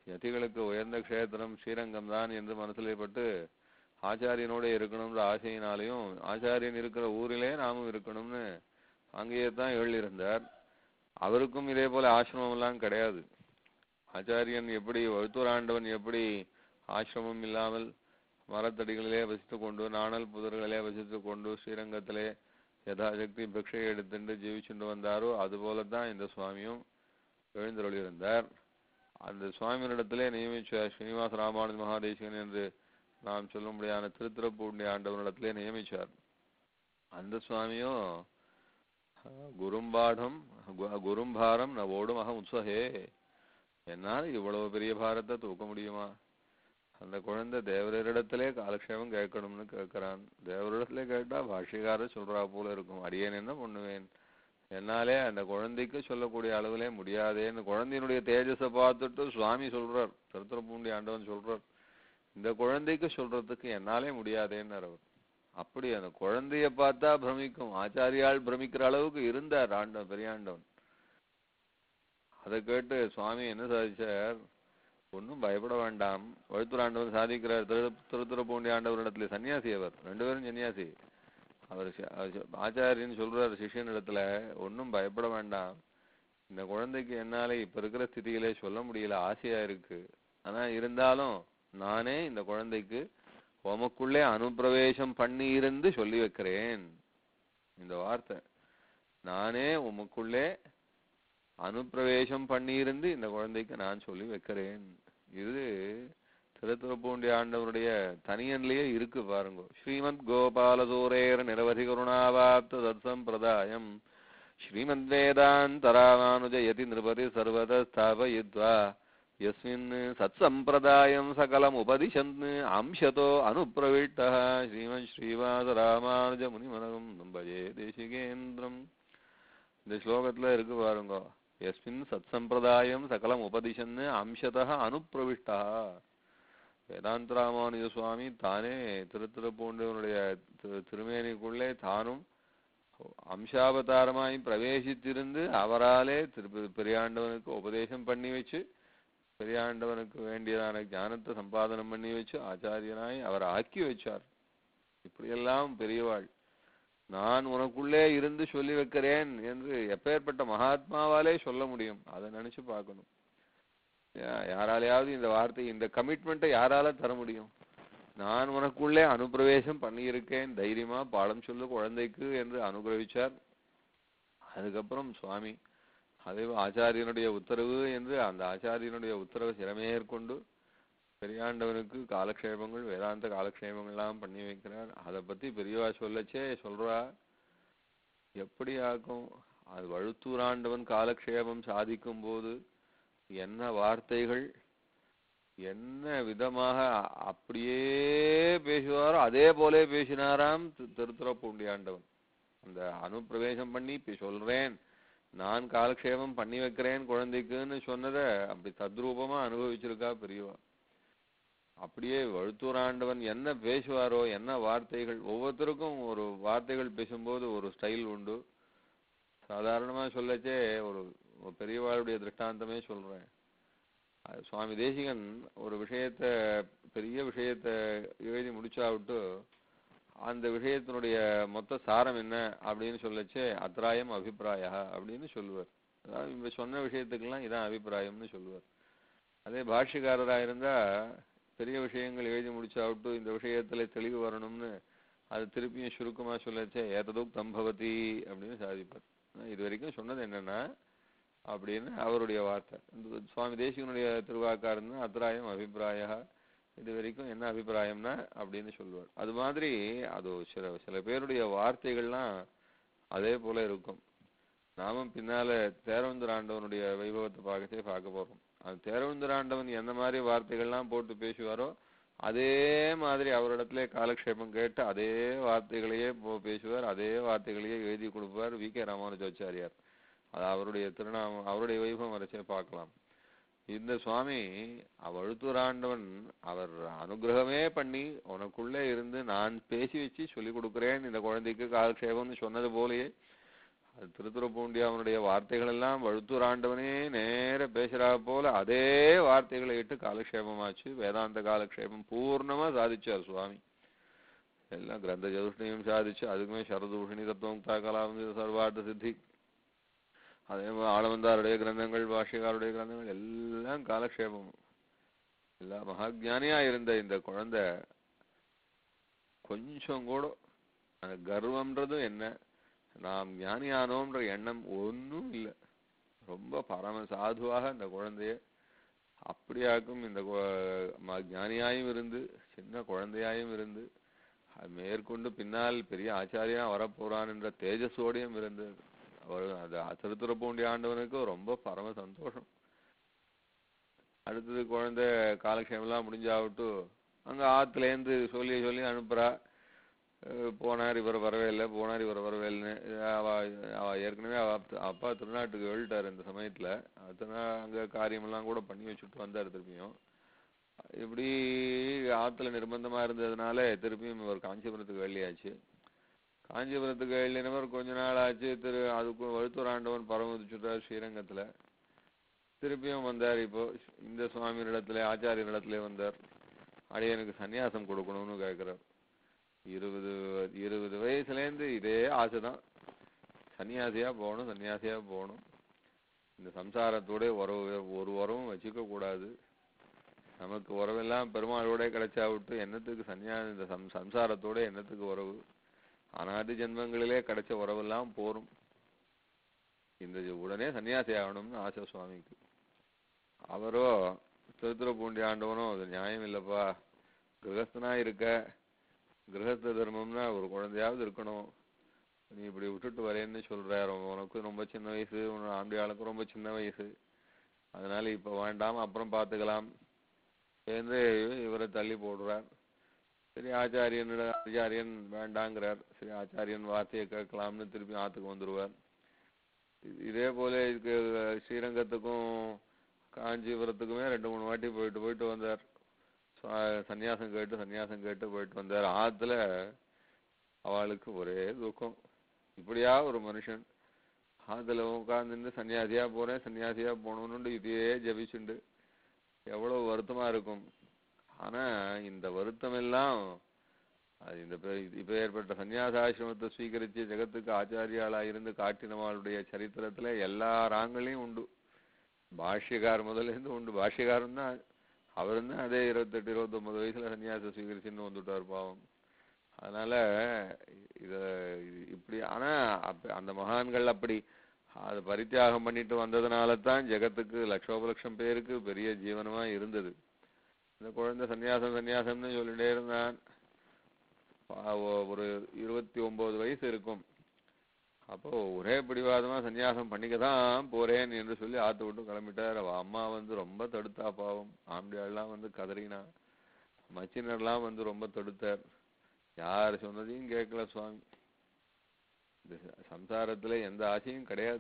யதிகளுக்கு உயர்ந்த க்ஷேத்திரம் ஸ்ரீரங்கம் தான் என்று மனசிலே பட்டு ஆச்சாரியனோட இருக்கணும்ன்ற ஆசையினாலையும் ஆச்சாரியன் இருக்கிற ஊரிலே நாமும் இருக்கணும்னு அங்கேயே தான் எழுதியிருந்தார் அவருக்கும் இதே போல ஆசிரமம் எல்லாம் கிடையாது ஆச்சாரியன் எப்படி வழுத்தூராண்டவன் எப்படி ஆசிரமம் இல்லாமல் மரத்தடிகளிலே வசித்து கொண்டு நாணல் புதர்களிலே வசித்து கொண்டு ஸ்ரீரங்கத்திலே யதாசக்தி பிக்ஷை எடுத்துட்டு ஜீவிச்சுட்டு வந்தாரோ அதுபோல தான் இந்த சுவாமியும் எழுந்தருளியிருந்தார் அந்த சுவாமியினிடத்திலே நியமிச்ச ஸ்ரீனிவாச ராமானுஜ மகாதேசிகன் என்று நாம் சொல்லும்படியான திருத்திரப்பூண்டி ஆண்டவனிடத்திலே நியமிச்சார் அந்த சுவாமியும் அஹ், குரும்பாடம் கு- குரும்பாரம் ந ஓடும் அகம் உற்சகே என்னால் இவ்வளவு பெரிய பாரத்தை தூக்க முடியுமா அந்த குழந்தை தேவரிடத்திலே காலக்ஷேமம் கேட்கணும்னு கேட்கிறான் தேவரிடத்திலே கேட்டா பாஷ்யக்காரர் சொல்றா போல இருக்கும் அடியேன் என்ன பண்ணுவேன் என்னாலே அந்த குழந்தைக்கு சொல்லக்கூடிய அளவிலே முடியாதேன்னு குழந்தையினுடைய தேஜஸை பார்த்துட்டு சுவாமி சொல்றார் திருத்திரப்பூண்டி ஆண்டவன் சொல்றார் இந்த குழந்தைக்கு சொல்றதுக்கு என்னாலே முடியாதேன்னு அவர் அப்படி அந்த குழந்தைய பார்த்தா பிரமிக்கும் ஆச்சாரியால் பிரமிக்கிற அளவுக்கு இருந்தார் ஆண்டவன் பெரியாண்டவன் அதை கேட்டு சுவாமி என்ன சாதிச்சார் ஒன்றும் பயப்பட வேண்டாம் வழுத்துராண்டவன் சாதிக்கிறார் திரு திருத்துறப்பூண்டி ஆண்டவரிடத்துல சன்னியாசி அவர் ரெண்டு பேரும் சன்னியாசி அவர் சி- அவர் சி- ஆச்சாரியன் சொல்றார் சிஷ்யனிடத்துல ஒன்றும் பயப்பட வேண்டாம் இந்த குழந்தைக்கு என்னால இப்ப இருக்கிற ஸ்திதியிலே சொல்ல முடியல ஆசையா இருக்கு ஆனா இருந்தாலும் நானே இந்த குழந்தைக்கு உமக்குள்ளே அனுப்பிரவேசம் பண்ணி இருந்து சொல்லி வைக்கிறேன் இந்த வார்த்தை நானே உமக்குள்ளே அனுப்பிரவேசம் பண்ணியிருந்து இந்த குழந்தைக்கு நான் சொல்லி வைக்கிறேன் இது திருத்துறப்பூண்டி ஆண்டவருடைய தனியன்லயே இருக்கு பாருங்க ஸ்ரீமத் கோபாலசூரேர் நிரவதி கருணாவாப்த தத்சம்பிரதாயம் ஸ்ரீமத் வேதாந்தராமானுஜயதி நிருபதி சர்வத ஸ்தாபயித்வா யஸ்மின் சத்சம்பிரதாயம் சகலம் உபதிஷன் அம்சதோ அனுப்பிரவிட்டः ஸ்ரீமத் ஸ்ரீவாச ராமானுஜ முனிமனகம் நம்பஜே தேசிகேந்திரம் இந்த ஸ்லோகத்துல இருக்கு பாருங்க எஸ்மின் சத் சம்பிரதாயம் சகலம் உபதிஷன்னு அம்சதः அனுப்பிரவிஷ்டா வேதாந்த ராமானுஜ சுவாமி தானே திருத்திருப்பூண்டவனுடைய திரு திருமேனிக்குள்ளே தானும் அம்சாவதாரமாய் பிரவேசித்திருந்து அவராலே திரு பெரியாண்டவனுக்கு உபதேசம் பண்ணி வச்சு பெரியாண்டவனுக்கு வேண்டியதான ஞானத்தை சம்பாதனம் பண்ணி வச்சு ஆச்சாரியனாய் அவர் ஆக்கி வச்சார் இப்படியெல்லாம் பெரியவாள் நான் உனக்குள்ளே இருந்து சொல்லி வைக்கிறேன் என்று எப்பேற்பட்ட மகாத்மாவாலே சொல்ல முடியும் அதை நினைச்சு பார்க்கணும் யா- யாராலையாவது இந்த வார்த்தை இந்த கமிட்மெண்ட்டை யாரால தர முடியும் நான் உனக்குள்ளே அனுப்பிரவேசம் பண்ணியிருக்கேன் தைரியமா பாடம் சொல்லு குழந்தைக்கு என்று அனுகிரகிச்சார் அதுக்கப்புறம் சுவாமி அதே ஆச்சாரியனுடைய உத்தரவு என்று அந்த ஆச்சாரியனுடைய உத்தரவை சிறமேற்கொண்டு பெரியாண்டவனுக்கு காலக்ஷேபங்கள் வேதாந்த காலக்ஷேபங்கள்லாம் பண்ணி வைக்கிறார் அதை பத்தி பெரியவா சொல்லச்சே சொல்றா எப்படி ஆக்கும் அது வழுத்தூராண்டவன் காலக்ஷேபம் சாதிக்கும் போது என்ன வார்த்தைகள் என்ன விதமாக அ- அப்படியே பேசுவாரோ அதே போலே பேசினாராம் தி- திருத்துறப்பூண்டி ஆண்டவன் அந்த அனுப்பிரவேசம் பண்ணி இப்ப சொல்றேன் நான் காலக்ஷேபம் பண்ணி வைக்கிறேன் குழந்தைக்குன்னு சொன்னதை அப்படி தத்ரூபமா அனுபவிச்சிருக்கா பெரியவா அப்படியே வழுத்தூராண்டவன் என்ன பேசுவாரோ என்ன வார்த்தைகள் ஒவ்வொருத்தருக்கும் ஒரு வார்த்தைகள் பேசும்போது ஒரு ஸ்டைல் உண்டு சாதாரணமா சொல்லச்சே ஒரு ஒரு பெரியவாளுடைய திருஷ்டாந்தமே சொல்றேன் அது சுவாமி தேசிகன் ஒரு விஷயத்த பெரிய விஷயத்த எழுதி முடிச்சா விட்டு அந்த விஷயத்தினுடைய மொத்த சாரம் என்ன அப்படின்னு சொல்லச்சே அத்ராயம் அபிப்பிராய அப்படின்னு சொல்லுவார் அதாவது இவங்க சொன்ன விஷயத்துக்கெல்லாம் இதான் அபிப்பிராயம்னு சொல்லுவார் அதே பாஷ்யக்காரரா இருந்தா பெரிய விஷயங்கள் எழுதி முடிச்சாவிட்டு இந்த விஷயத்துல தெளிவு வரணும்னு அது திருப்பியும் சுருக்கமா சொல்லச்சே ஏததுக்தம் பவதி அப்படின்னு சாதிப்பார் ஆனா இது வரைக்கும் சொன்னது என்னன்னா அப்படின்னு அவருடைய வார்த்தை இந்த சுவாமி தேசிகனுடைய திருவாக்கா இருந்தா அத்ராயம் அபிப்பிராய இது வரைக்கும் என்ன அபிப்பிராயம்னா அப்படின்னு சொல்லுவார் அது மாதிரி அது சில சில பேருடைய வார்த்தைகள்லாம் அதே போல இருக்கும் நாமும் பின்னால தேரவந்தர் ஆண்டவனுடைய வைபவத்தை பார்க்கச்சே பார்க்க போறோம் அது தேரவந்தர் ஆண்டவன் எந்த மாதிரி வார்த்தைகள்லாம் போட்டு பேசுவாரோ அதே மாதிரி அவரிடத்துல காலக்ஷேபம் கேட்டு அதே வார்த்தைகளையே போ- பேசுவார் அதே வார்த்தைகளையே எழுதி கொடுப்பார் வி கே ராமானுஜாச்சாரியார் அது அவருடைய திருநாமம் அவருடைய வைபவம் வரைச்சே பார்க்கலாம் இந்த சுவாமி வழுத்தூராண்டவன் அவர் அனுகிரகமே பண்ணி உனக்குள்ளே இருந்து நான் பேசி வச்சு சொல்லி கொடுக்கிறேன் இந்த குழந்தைக்கு காலக்ஷேபம்னு சொன்னது போலயே அது திருத்துறப்பூண்டி அவனுடைய வார்த்தைகள் எல்லாம் வழுத்தூர் ஆண்டவனே நேர பேசுறா போல அதே வார்த்தைகளை இட்டு காலக்ஷேபமாச்சு வேதாந்த காலக்ஷேபம் பூர்ணமா சாதிச்சார் சுவாமி எல்லாம் கிரந்த சதுஷ்டயம் சாதிச்சு அதுக்குமே சரதூஷணி தத்துவம் கலாம் சர்வார்த்த சித்தி அதே மாதிரி ஆளவந்தாருடைய கிரந்தங்கள் பாஷ்யக்காருடைய கிரந்தங்கள் எல்லாம் காலக்ஷேபம் எல்லா மகாஜானியா இருந்த இந்த குழந்தை கொஞ்சம் கூட அந்த கர்வம்ன்றது என்ன நாம் ஞானியானோன்ற எண்ணம் ஒன்றும் இல்லை ரொம்ப பரம சாதுவாக இந்த குழந்தைய அப்படியாக்கும் இந்த கு- ம- ஞானியாயும் இருந்து சின்ன குழந்தையாயும் இருந்து அது மேற்கொண்டு பின்னால் பெரிய ஆச்சாரியா வரப்போறான் என்ற தேஜஸோடையும் இருந்து அவர் அது திருத்துறப்பூண்டி ஆண்டவனுக்கு ரொம்ப பரம சந்தோஷம் அடுத்தது குழந்தை காலக்ஷேமெல்லாம் முடிஞ்சாவிட்டு அங்க ஆத்துலேருந்து சொல்லி சொல்லி அனுப்புறா அஹ் போனார் இவர் வரவே இல்லை போனார் இவர் வரவே இல்லைன்னு அவ அவ ஏற்கனவே அவ அப்பா- அப்பா திருநாட்டுக்கு வெளிட்டார் இந்த சமயத்துல அதனால அங்க காரியமெல்லாம் கூட பண்ணி வச்சுட்டு வந்தார் திருப்பியும் இப்படி ஆத்துல நிர்பந்தமா இருந்ததுனால திருப்பியும் இவர் காஞ்சிபுரத்துக்கு வெளியாச்சு காஞ்சிபுரத்துக்கு வெளியினவர் கொஞ்ச நாள் ஆச்சு திரு அதுக்கும் வழுத்தூர் ஆண்டவன் பரமதிச்சுட்டார் ஸ்ரீரங்கத்துல திருப்பியும் வந்தார் இப்போ இந்த சுவாமியினிடத்துல ஆச்சாரியனிடத்துல வந்தார் அடியனுக்கு சந்நியாசம் கொடுக்கணும்னு கேட்கிறார் இருபது இருபது வயசுலேருந்து இதே ஆசைதான் சன்னியாசியா போகணும் சன்னியாசியா போகணும் இந்த சம்சாரத்தோட உறவு ஒரு உறவும் வச்சுக்க கூடாது நமக்கு உறவெல்லாம் பெருமாளோட கிடைச்சா விட்டு என்னத்துக்கு சன்னியா இந்த சம் சம்சாரத்தோட என்னத்துக்கு உறவு அனாதி ஜென்மங்களிலே கிடைச்ச உறவெல்லாம் போரும் இந்த உடனே சன்னியாசி ஆகணும்னு ஆசை சுவாமிக்கு அவரோ திருத்துறப்பூண்டி ஆண்டவனோ அது நியாயம் இல்லப்பா கிரகஸ்தனா இருக்க கிரகஸ்த தர்மம்னா ஒரு குழந்தையாவது இருக்கணும் நீ இப்படி விட்டுட்டு வரேன்னு சொல்ற ரொம்ப- உனக்கு ரொம்ப சின்ன வயசு உன் ஆண்டியாளுக்கு ரொம்ப சின்ன வயசு அதனால இப்ப வேண்டாம் அப்புறம் பார்த்துக்கலாம் என்று இவரை தள்ளி போடுறார் சரி ஆச்சாரியன் ஆச்சாரியன் வேண்டாங்கிறார் சரி ஆச்சாரியன் வார்த்தையை கேட்கலாம்னு திருப்பி ஆத்துக்கு வந்துருவார் இது- இதே போல இதுக்கு ஸ்ரீரங்கத்துக்கும் காஞ்சிபுரத்துக்குமே ரெண்டு மூணு வாட்டி போயிட்டு போயிட்டு வந்தார் ச- சந்நியாசம் கேட்டு சந்நியாசம் கேட்டு போயிட்டு வந்தார் ஆத்துல அவளுக்கு ஒரே துக்கம் இப்படியா ஒரு மனுஷன் ஆத்துல உட்கார்ந்துட்டு சன்னியாசியா போறேன் சன்னியாசியா போகணும்னு இதையே ஜபிச்சுண்டு எவ்வளவு வருத்தமா இருக்கும் ஆனா இந்த வருத்தம் எல்லாம் அது இந்த பே- இப்ப ஏற்பட்ட சந்நியாசாசிரமத்தை ஸ்வீகரிச்சு ஜெகத்துக்கு ஆச்சாரியாளா இருந்து காட்டினவாளுடைய சரித்திரத்துல எல்லா ராங்களையும் உண்டு பாஷ்யக்கார் முதல்ல இருந்து உண்டு பாஷ்யக்காரன் தான் அவரும் தான் அதே இருபத்தெட்டு இருபத்தொன்பது வயசுல சன்னியாசம் ஸ்வீகரிச்சுன்னு வந்துட்டார் பாவம் அதனால இத இது- இப்படி ஆனா அப்ப அந்த மகான்கள் அப்படி அது பரித்தியாகம் பண்ணிட்டு வந்ததுனால தான் ஜெகத்துக்கு லட்சோபலட்சம் பேருக்கு பெரிய ஜீவனமா இருந்தது இந்த குழந்தை சன்னியாசம் சன்னியாசம்னு சொல்லிட்டே இருந்தான் பா- ஒ- ஒரு இருபத்தி ஒன்பது வயசு இருக்கும் அப்போ ஒரே பிடிவாதமா சன்னியாசம் பண்ணிக்க தான் போறேன் என்று சொல்லி ஆத்து விட்டு கிளம்பிட்டார் அவ அம்மா வந்து ரொம்ப தடுத்தா பாவம் ஆம்பியாள்லாம் வந்து கதறினா மச்சினர்லாம் வந்து ரொம்ப தடுத்தார் யார் சொன்னதையும் கேட்கல சுவாமி இந்த ச- சம்சாரத்துல எந்த ஆசையும் கிடையாது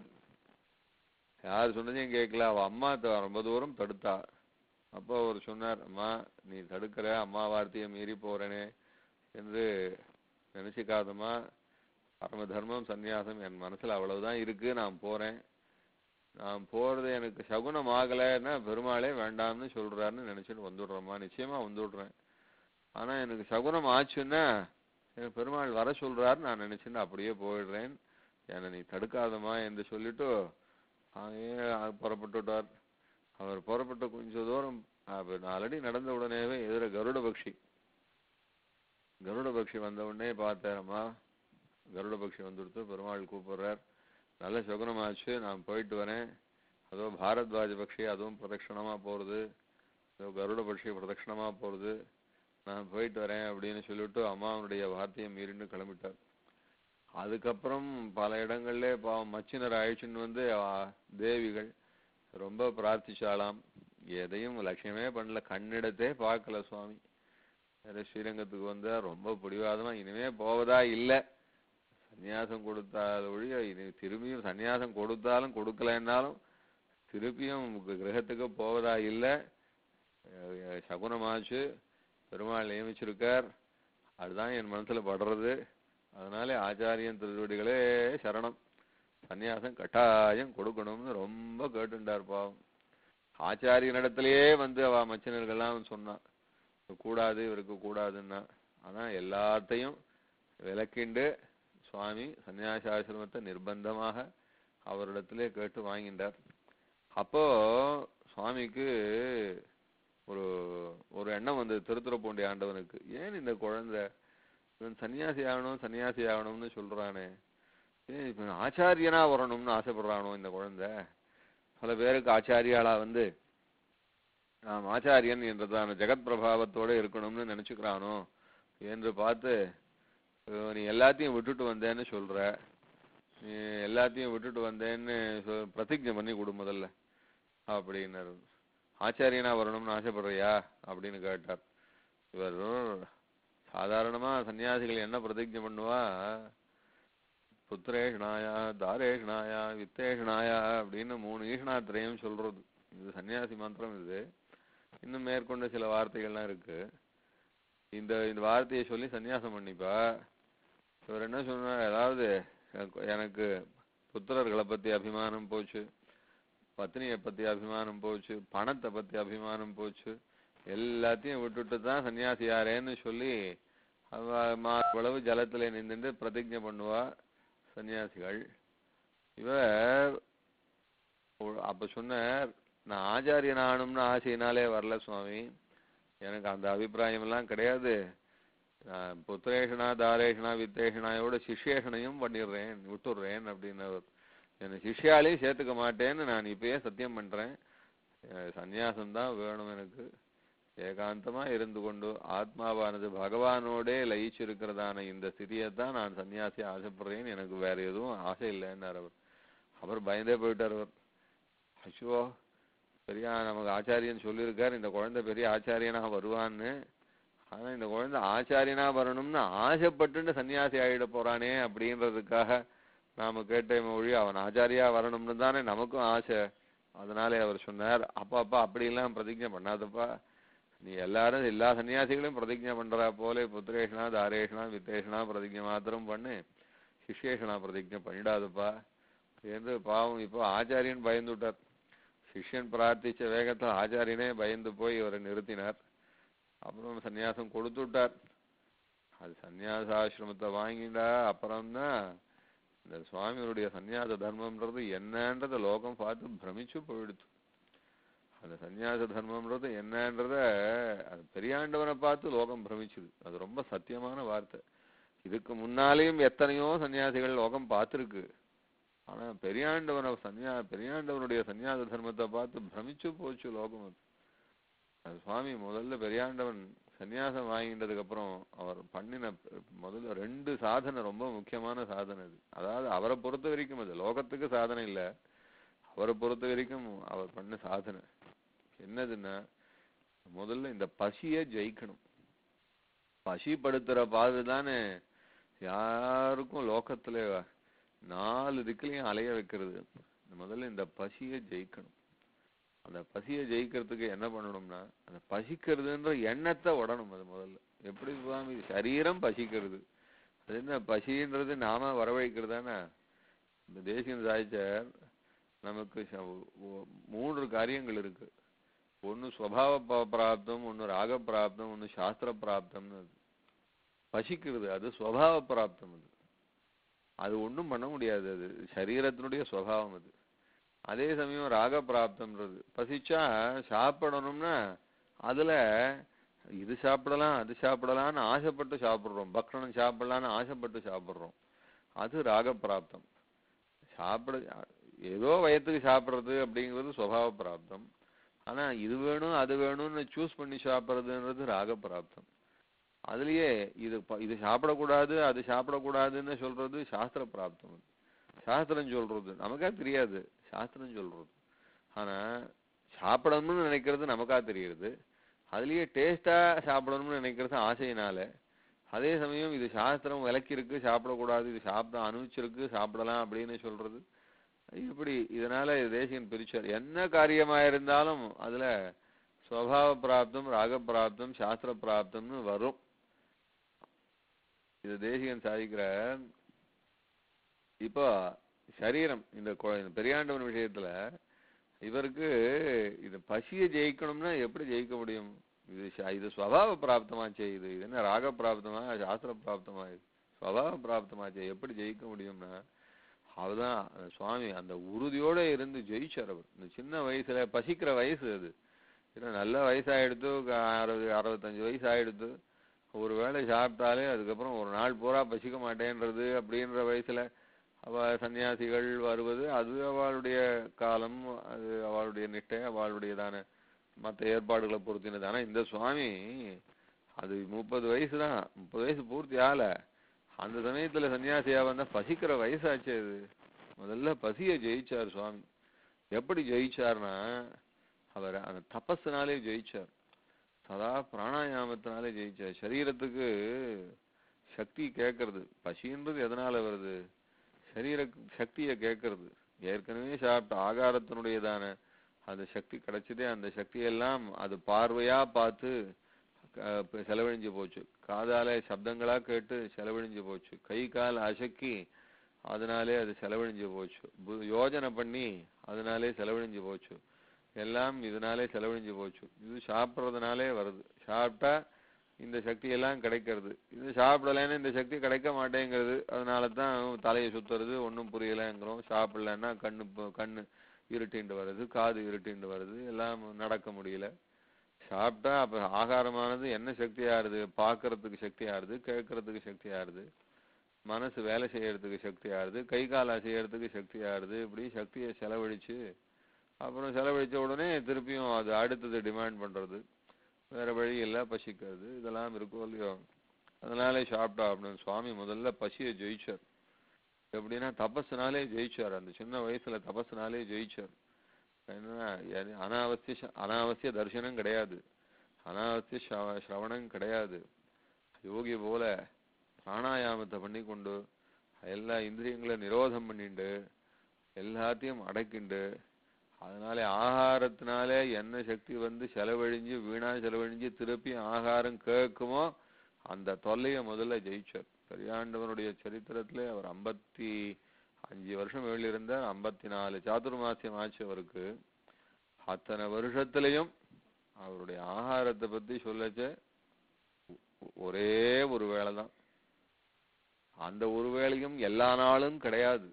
யார் சொன்னதையும் கேட்கல அவ அம்மா த- ரொம்ப தூரம் தடுத்தா அப்போ அவர் சொன்னார் அம்மா நீ தடுக்கிற அம்மா வார்த்தையை மீறி போறேனே என்று நினைச்சுக்காதம்மா பரம தர்மம் சந்நியாசம் என் மனசுல அவ்வளவுதான் இருக்கு நான் போறேன் நான் போறது எனக்கு சகுனம் ஆகலைன்னா பெருமாளே வேண்டாம்னு சொல்றாருன்னு நினைச்சிட்டு வந்துடுறேம்மா நிச்சயமா வந்துடுறேன் ஆனா எனக்கு சகுனம் ஆச்சுன்னா எனக்கு பெருமாள் வர சொல்றாரு நான் நினைச்சுன்னு அப்படியே போயிடுறேன் என்னை நீ தடுக்காதம்மா என்று சொல்லிட்டு அங்கேயே புறப்பட்டுட்டார் அவர் புறப்பட்ட கொஞ்ச தூரம் அப்ப நாலடி நடந்த உடனேவே எதிர கருட பக்ஷி கருட பக்ஷி வந்த உடனே பார்த்தாரம்மா கருட பக்ஷி வந்துடுத்து பெருமாள் கூப்பிடுறார் நல்ல சுகனமாச்சு நான் போயிட்டு வரேன் அதோ பாரத்வாஜ பக்ஷி அதுவும் பிரதட்சணமா போறது அதோ கருட பக்ஷி பிரதட்சணமா போறது நான் போயிட்டு வரேன் அப்படின்னு சொல்லிட்டு அம்மாவனுடைய வார்த்தையை மீறின்னு கிளம்பிட்டார் அதுக்கப்புறம் பல இடங்கள்ல பாவம் மச்சினர் அழைச்சின்னு வந்து அவ- தேவிகள் ரொம்ப பிரார்த்திச்சாலாம் எதையும் லட்சியமே பண்ணல கண்ணிடத்தே பார்க்கல சுவாமி வேற ஸ்ரீரங்கத்துக்கு வந்தா ரொம்ப பிடிவாதமா இனிமே போவதா இல்ல சந்நியாசம் கொடுத்தால் ஒழிய இனி திரும்பியும் சந்நியாசம் கொடுத்தாலும் கொடுக்கலைன்னாலும் திருப்பியும் கிரகத்துக்கு போவதா இல்ல அஹ் சகுனமாச்சு பெருமாள் நியமிச்சிருக்கார் அதுதான் என் மனசுல படுறது அதனால ஆச்சாரியன் திருவடிகளே சரணம் சந்நியாசம் கட்டாயம் கொடுக்கணும்னு ரொம்ப கேட்டுண்டார் பாவம் ஆச்சாரியனிடத்திலேயே வந்து அவ மச்சினர்கள்லாம் சொன்னான் கூடாது இவருக்கு கூடாதுன்னா ஆனா எல்லாத்தையும் விலக்கிண்டு சுவாமி சன்னியாசாசிரமத்தை நிர்பந்தமாக அவரிடத்திலே கேட்டு வாங்கிட்டார் அப்போ சுவாமிக்கு ஒரு ஒரு எண்ணம் வந்து திருத்துறப்பூண்டி ஆண்டவனுக்கு ஏன் இந்த குழந்தை இவன் சன்னியாசி ஆகணும் சன்னியாசி ஆகணும்னு சொல்றானே ஏன் இவன் ஆச்சாரியனா வரணும்னு ஆசைப்படுறானோ இந்த குழந்தை பல பேருக்கு ஆச்சாரியாளா வந்து நாம் ஆச்சாரியன் என்றதான ஜெகத் பிரபாவத்தோட இருக்கணும்னு நினைச்சுக்கிறானோ என்று பார்த்து அஹ் நீ எல்லாத்தையும் விட்டுட்டு வந்தேன்னு சொல்ற நீ எல்லாத்தையும் விட்டுட்டு வந்தேன்னு சொ- பிரதிஜ்ஞை பண்ணி கொடு முதல்ல அப்படின்னாரு ஆச்சாரியனா வரணும்னு ஆசைப்படுறியா அப்படின்னு கேட்டார் இவர் சாதாரணமா சன்னியாசிகள் என்ன பிரதிஜ்ஞை பண்ணுவா புத்திரேஷனாயா தாரேஷனாயா வித்தேஷனாயா அப்படின்னு மூணு ஈஷணாத்திரையும் சொல்றது இது சன்னியாசி மந்திரம் இது இன்னும் மேற்கொண்ட சில வார்த்தைகள்லாம் இருக்கு இந்த இந்த வார்த்தையை சொல்லி சன்னியாசம் பண்ணிப்பா இவர் என்ன சொன்னார் அதாவது எனக்கு- எனக்கு புத்திரர்களை பத்தி அபிமானம் போச்சு பத்னியை பத்தி அபிமானம் போச்சு பணத்தை பத்தி அபிமானம் போச்சு எல்லாத்தையும் விட்டுட்டு தான் சன்னியாசி யாரேன்னு சொல்லி அவ மார்பளவு ஜலத்துல நின்றுட்டு பிரதிஜை பண்ணுவா சன்னியாசிகள் இவர் ஒரு- அப்ப சொன்னார் நான் ஆச்சாரியன் ஆகணும்னு ஆசையினாலே வரல சுவாமி எனக்கு அந்த அபிப்பிராயம் எல்லாம் கிடையாது நான் புத்திரேஷனா தாரேஷனா வித்தேஷனாயோட சிஷ்யேஷனையும் பண்ணிடுறேன் விட்டுடுறேன் அப்படின்னு அவர் என்னை சிஷ்யாலையும் சேர்த்துக்க மாட்டேன்னு நான் இப்பயே சத்தியம் பண்றேன் அஹ் சந்நியாசம் தான் வேணும் எனக்கு ஏகாந்தமா இருந்து கொண்டு ஆத்மாவானது பகவானோடே லயிச்சிருக்கிறதான இந்த ஸ்திதியை தான் நான் சன்னியாசி ஆசைப்படுறேன் எனக்கு வேற எதுவும் ஆசை இல்லைன்னார் அவர் அவர் பயந்தே போயிட்டார் அவர் அச்சோ பெரிய நமக்கு ஆச்சாரியன் சொல்லியிருக்கார் இந்த குழந்தை பெரிய ஆச்சாரியனா வருவான்னு ஆனா இந்த குழந்தை ஆச்சாரியனா வரணும்னு ஆசைப்பட்டுன்னு சன்னியாசி ஆயிட போறானே அப்படின்றதுக்காக நாம கேட்ட மொழி அவன் ஆச்சாரியா வரணும்னு தானே நமக்கும் ஆசை அதனாலே அவர் சொன்னார் அப்பா அப்பா அப்படியெல்லாம் பிரதிஜை பண்ணாதப்பா நீ எல்லாரும் எல்லா சன்னியாசிகளையும் பிரதிஜை பண்றா போல புத்திரேஷனா தாரேஷனா வித்தேஷனா பிரதிஜை மாத்திரம் பண்ணு சிஷ்யேஷனா பிரதிஜை பண்ணிடாதப்பா என்று பாவம் இப்போ ஆச்சாரியன் பயந்து விட்டார் சிஷ்யன் பிரார்த்திச்ச வேகத்தில் ஆச்சாரியனே பயந்து போய் இவரை நிறுத்தினார் அப்புறம் சந்நியாசம் கொடுத்து விட்டார் அது சந்நியாசாசிரமத்தை வாங்கிட்டா அப்புறம்தான் இந்த சுவாமியுடைய சந்நியாச தர்மம்ன்றது என்னன்றத லோகம் பார்த்து பிரமிச்சு போயிடுச்சு அந்த சந்நியாச தர்மம்ன்றது என்னன்றத அது பெரியாண்டவனை பார்த்து லோகம் பிரமிச்சுது அது ரொம்ப சத்தியமான வார்த்தை இதுக்கு முன்னாலேயும் எத்தனையோ சன்னியாசிகள் லோகம் பார்த்துருக்கு ஆனா பெரியாண்டவனை சன்னியா பெரியாண்டவனுடைய சன்னியாச தர்மத்தை பார்த்து பிரமிச்சு போச்சு லோகம் அது அது சுவாமி முதல்ல பெரியாண்டவன் சன்னியாசம் வாங்கிட்டதுக்கு அப்புறம் அவர் பண்ணின ப- முதல்ல ரெண்டு சாதனை ரொம்ப முக்கியமான சாதனை அது அதாவது அவரை பொறுத்த வரைக்கும் அது லோகத்துக்கு சாதனை இல்ல அவரை பொறுத்த வரைக்கும் அவர் பண்ண சாதனை என்னதுன்னா முதல்ல இந்த பசியை ஜெயிக்கணும் பசிப்படுத்துற பாது தானே யாருக்கும் லோகத்துல நாலு திக்குலையும் அலைய வைக்கிறது முதல்ல இந்த பசியை ஜெயிக்கணும் அந்த பசியை ஜெயிக்கிறதுக்கு என்ன பண்ணணும்னா அந்த பசிக்கிறதுன்ற எண்ணத்தை உடணும் அது முதல்ல எப்படி சுவாமி சரீரம் பசிக்கிறது அது என்ன பசின்றது நாம வரவழைக்கிறதானே இந்த தேசியம் சாய்ச்சார் நமக்கு ச- ஒ- மூன்று காரியங்கள் இருக்கு ஒன்னு ஸ்வபாவ ப- பிராப்தம் ஒன்னு ராக பிராப்தம் ஒன்னு சாஸ்திர பிராப்தம்னு அது பசிக்கிறது அது ஸ்வபாவ பிராப்தம் அது அது ஒண்ணும் பண்ண முடியாது அது சரீரத்தினுடைய சுவாவம் அது அதே சமயம் ராக பிராப்தம்ன்றது பசிச்சா சாப்பிடணும்னா அதுல இது சாப்பிடலாம் அது சாப்பிடலாம்னு ஆசைப்பட்டு சாப்பிடுறோம் பக்ஷணம் சாப்பிடலாம்னு ஆசைப்பட்டு சாப்பிடுறோம் அது ராக பிராப்தம் சாப்பிட ஏதோ வயத்துக்கு சாப்பிடுறது அப்படிங்கிறது சுவாவ பிராப்தம் ஆனா இது வேணும் அது வேணும்னு சூஸ் பண்ணி சாப்பிடுறதுன்றது ராக பிராப்தம் அதுலயே இது ப- இது சாப்பிடக்கூடாது அது சாப்பிடக்கூடாதுன்னு சொல்றது சாஸ்திர பிராப்தம் அது. சாஸ்திரம் சொல்றது நமக்கா தெரியாது சாஸ்திரம் சொல்றது ஆனா சாப்பிடணும்னு நினைக்கிறது நமக்கா தெரியுது அதுலயே டேஸ்டா சாப்பிடணும்னு நினைக்கிறது ஆசையினால அதே சமயம் இது சாஸ்திரம் விலக்கி இருக்கு சாப்பிடக்கூடாது இது சாப்பிட அனுபவிச்சிருக்கு சாப்பிடலாம் அப்படின்னு சொல்றது இப்படி இதனால இது தேசியன் பிரிச்சார் என்ன காரியமா இருந்தாலும் அதுல ஸ்வபாவ பிராப்தம் ராக பிராப்தம் சாஸ்திர பிராப்தம்னு வரும் இது தேசிகன் சாதிக்கிறார் இப்போ சரீரம் இந்த கொ- இந்த பெரியாண்டவன் விஷயத்துல இவருக்கு இது பசியை ஜெயிக்கணும்னா எப்படி ஜெயிக்க முடியும் இது ச- இது ஸ்வபாவ பிராப்தமாச்சே இது இது என்ன ராக பிராப்தமா சாஸ்திர பிராப்தமா இது ஸ்வபாவ பிராப்தமாச்சே எப்படி ஜெயிக்க முடியும்னா அவதான் அந்த சுவாமி அந்த உறுதியோட இருந்து ஜெயிச்சார் அவர் இந்த சின்ன வயசுல பசிக்கிற வயசு அது ஏன்னா நல்ல வயசாயிடுத்து க- அறுபது அறுபத்தஞ்சு வயசு ஆயிடுத்து ஒரு வேளை சாப்பிட்டாலே அதுக்கப்புறம் ஒரு நாள் பூரா பசிக்க மாட்டேன்றது அப்படின்ற வயசுல அவ சன்னியாசிகள் வருவது அது அவளுடைய காலம் அது அவளுடைய நிஷ்டை அவளுடையதான மற்ற ஏற்பாடுகளை பொறுத்தினது ஆனா இந்த சுவாமி அது முப்பது வயசு தான் முப்பது வயசு பூர்த்தி ஆகல அந்த சமயத்துல சன்னியாசியா வந்தா பசிக்கிற வயசாச்சு அது முதல்ல பசியை ஜெயிச்சார் சுவாமி எப்படி ஜெயிச்சார்னா அவர் அந்த தபஸ்னாலே ஜெயிச்சார் சதா பிராணாயாமத்தினாலே ஜெயிச்சார் சரீரத்துக்கு சக்தி கேட்கறது பசின்றது எதனால வருது சரீர சக்தியை கேட்கறது ஏற்கனவே சாப்பிட்ட ஆகாரத்தினுடையதான அந்த சக்தி கிடைச்சதே அந்த சக்தியெல்லாம் அது பார்வையா பார்த்து க- இப்ப செலவழிஞ்சு போச்சு காதால சப்தங்களா கேட்டு செலவழிஞ்சு போச்சு கை கால் அசக்கி அதனாலே அது செலவழிஞ்சு போச்சு பு- யோஜனை பண்ணி அதனாலே செலவழிஞ்சு போச்சு எல்லாம் இதனாலே செலவழிஞ்சு போச்சு இது சாப்பிட்றதுனாலே வருது சாப்பிட்டா இந்த சக்தி எல்லாம் கிடைக்கிறது இது சாப்பிடலைன்னு இந்த சக்தி கிடைக்க மாட்டேங்கிறது அதனால தான் தலையை சுத்துறது ஒன்றும் புரியலைங்கிறோம் சாப்பிடலன்னா கண்ணு ப- கண்ணு இருட்டிண்டு வருது காது இருட்டிண்டு வருது எல்லாம் நடக்க முடியல சாப்பிட்டா அப்ப ஆகாரமானது என்ன சக்தி ஆறுது பார்க்கறதுக்கு சக்தி ஆறுது கேட்கறதுக்கு சக்தி ஆறுது மனசு வேலை செய்யறதுக்கு சக்தி ஆறுது கை கால் அசையறதுக்கு சக்தி ஆறுது இப்படி சக்தியை செலவழிச்சு அப்புறம் செலவழிச்ச உடனே திருப்பியும் அது அடுத்தது டிமாண்ட் பண்றது வேற வழி இல்ல பசிக்கிறது இதெல்லாம் இருக்கும் இல்லையோ அதனாலே சாப்பிட்டா அப்படின்னு சுவாமி முதல்ல பசியை ஜெயிச்சார் எப்படின்னா தபஸ்னாலே ஜெயிச்சார் அந்த சின்ன வயசுல தபஸ்னாலே ஜெயிச்சார் என்னன்னா எது- அனாவசிய ச- அனாவசிய தரிசனம் கிடையாது அனாவசிய ஸ்ரவ- ஸ்ரவணம் கிடையாது யோகி போல பிராணாயாமத்தை பண்ணி கொண்டு எல்லா இந்திரியங்களை நிரோதம் பண்ணிண்டு எல்லாத்தையும் அடக்கிண்டு அதனாலே ஆகாரத்தினாலே என்ன சக்தி வந்து செலவழிஞ்சு வீணா செலவழிஞ்சு திருப்பி ஆகாரம் கேட்குமோ அந்த தொல்லையை முதல்ல ஜெயிச்சார் பெரியாண்டவனுடைய சரித்திரத்திலே அவர் ஐம்பத்தி அஞ்சு வருஷம் வெளியிருந்தார் ஐம்பத்தி நாலு சாதுர்மாசியம் ஆச்சு அவருக்கு அத்தனை வருஷத்திலையும் அவருடைய ஆகாரத்தை பத்தி சொல்லச்ச ஒரே ஒரு வேளை தான் அந்த ஒரு வேளையும் எல்லா நாளும் கிடையாது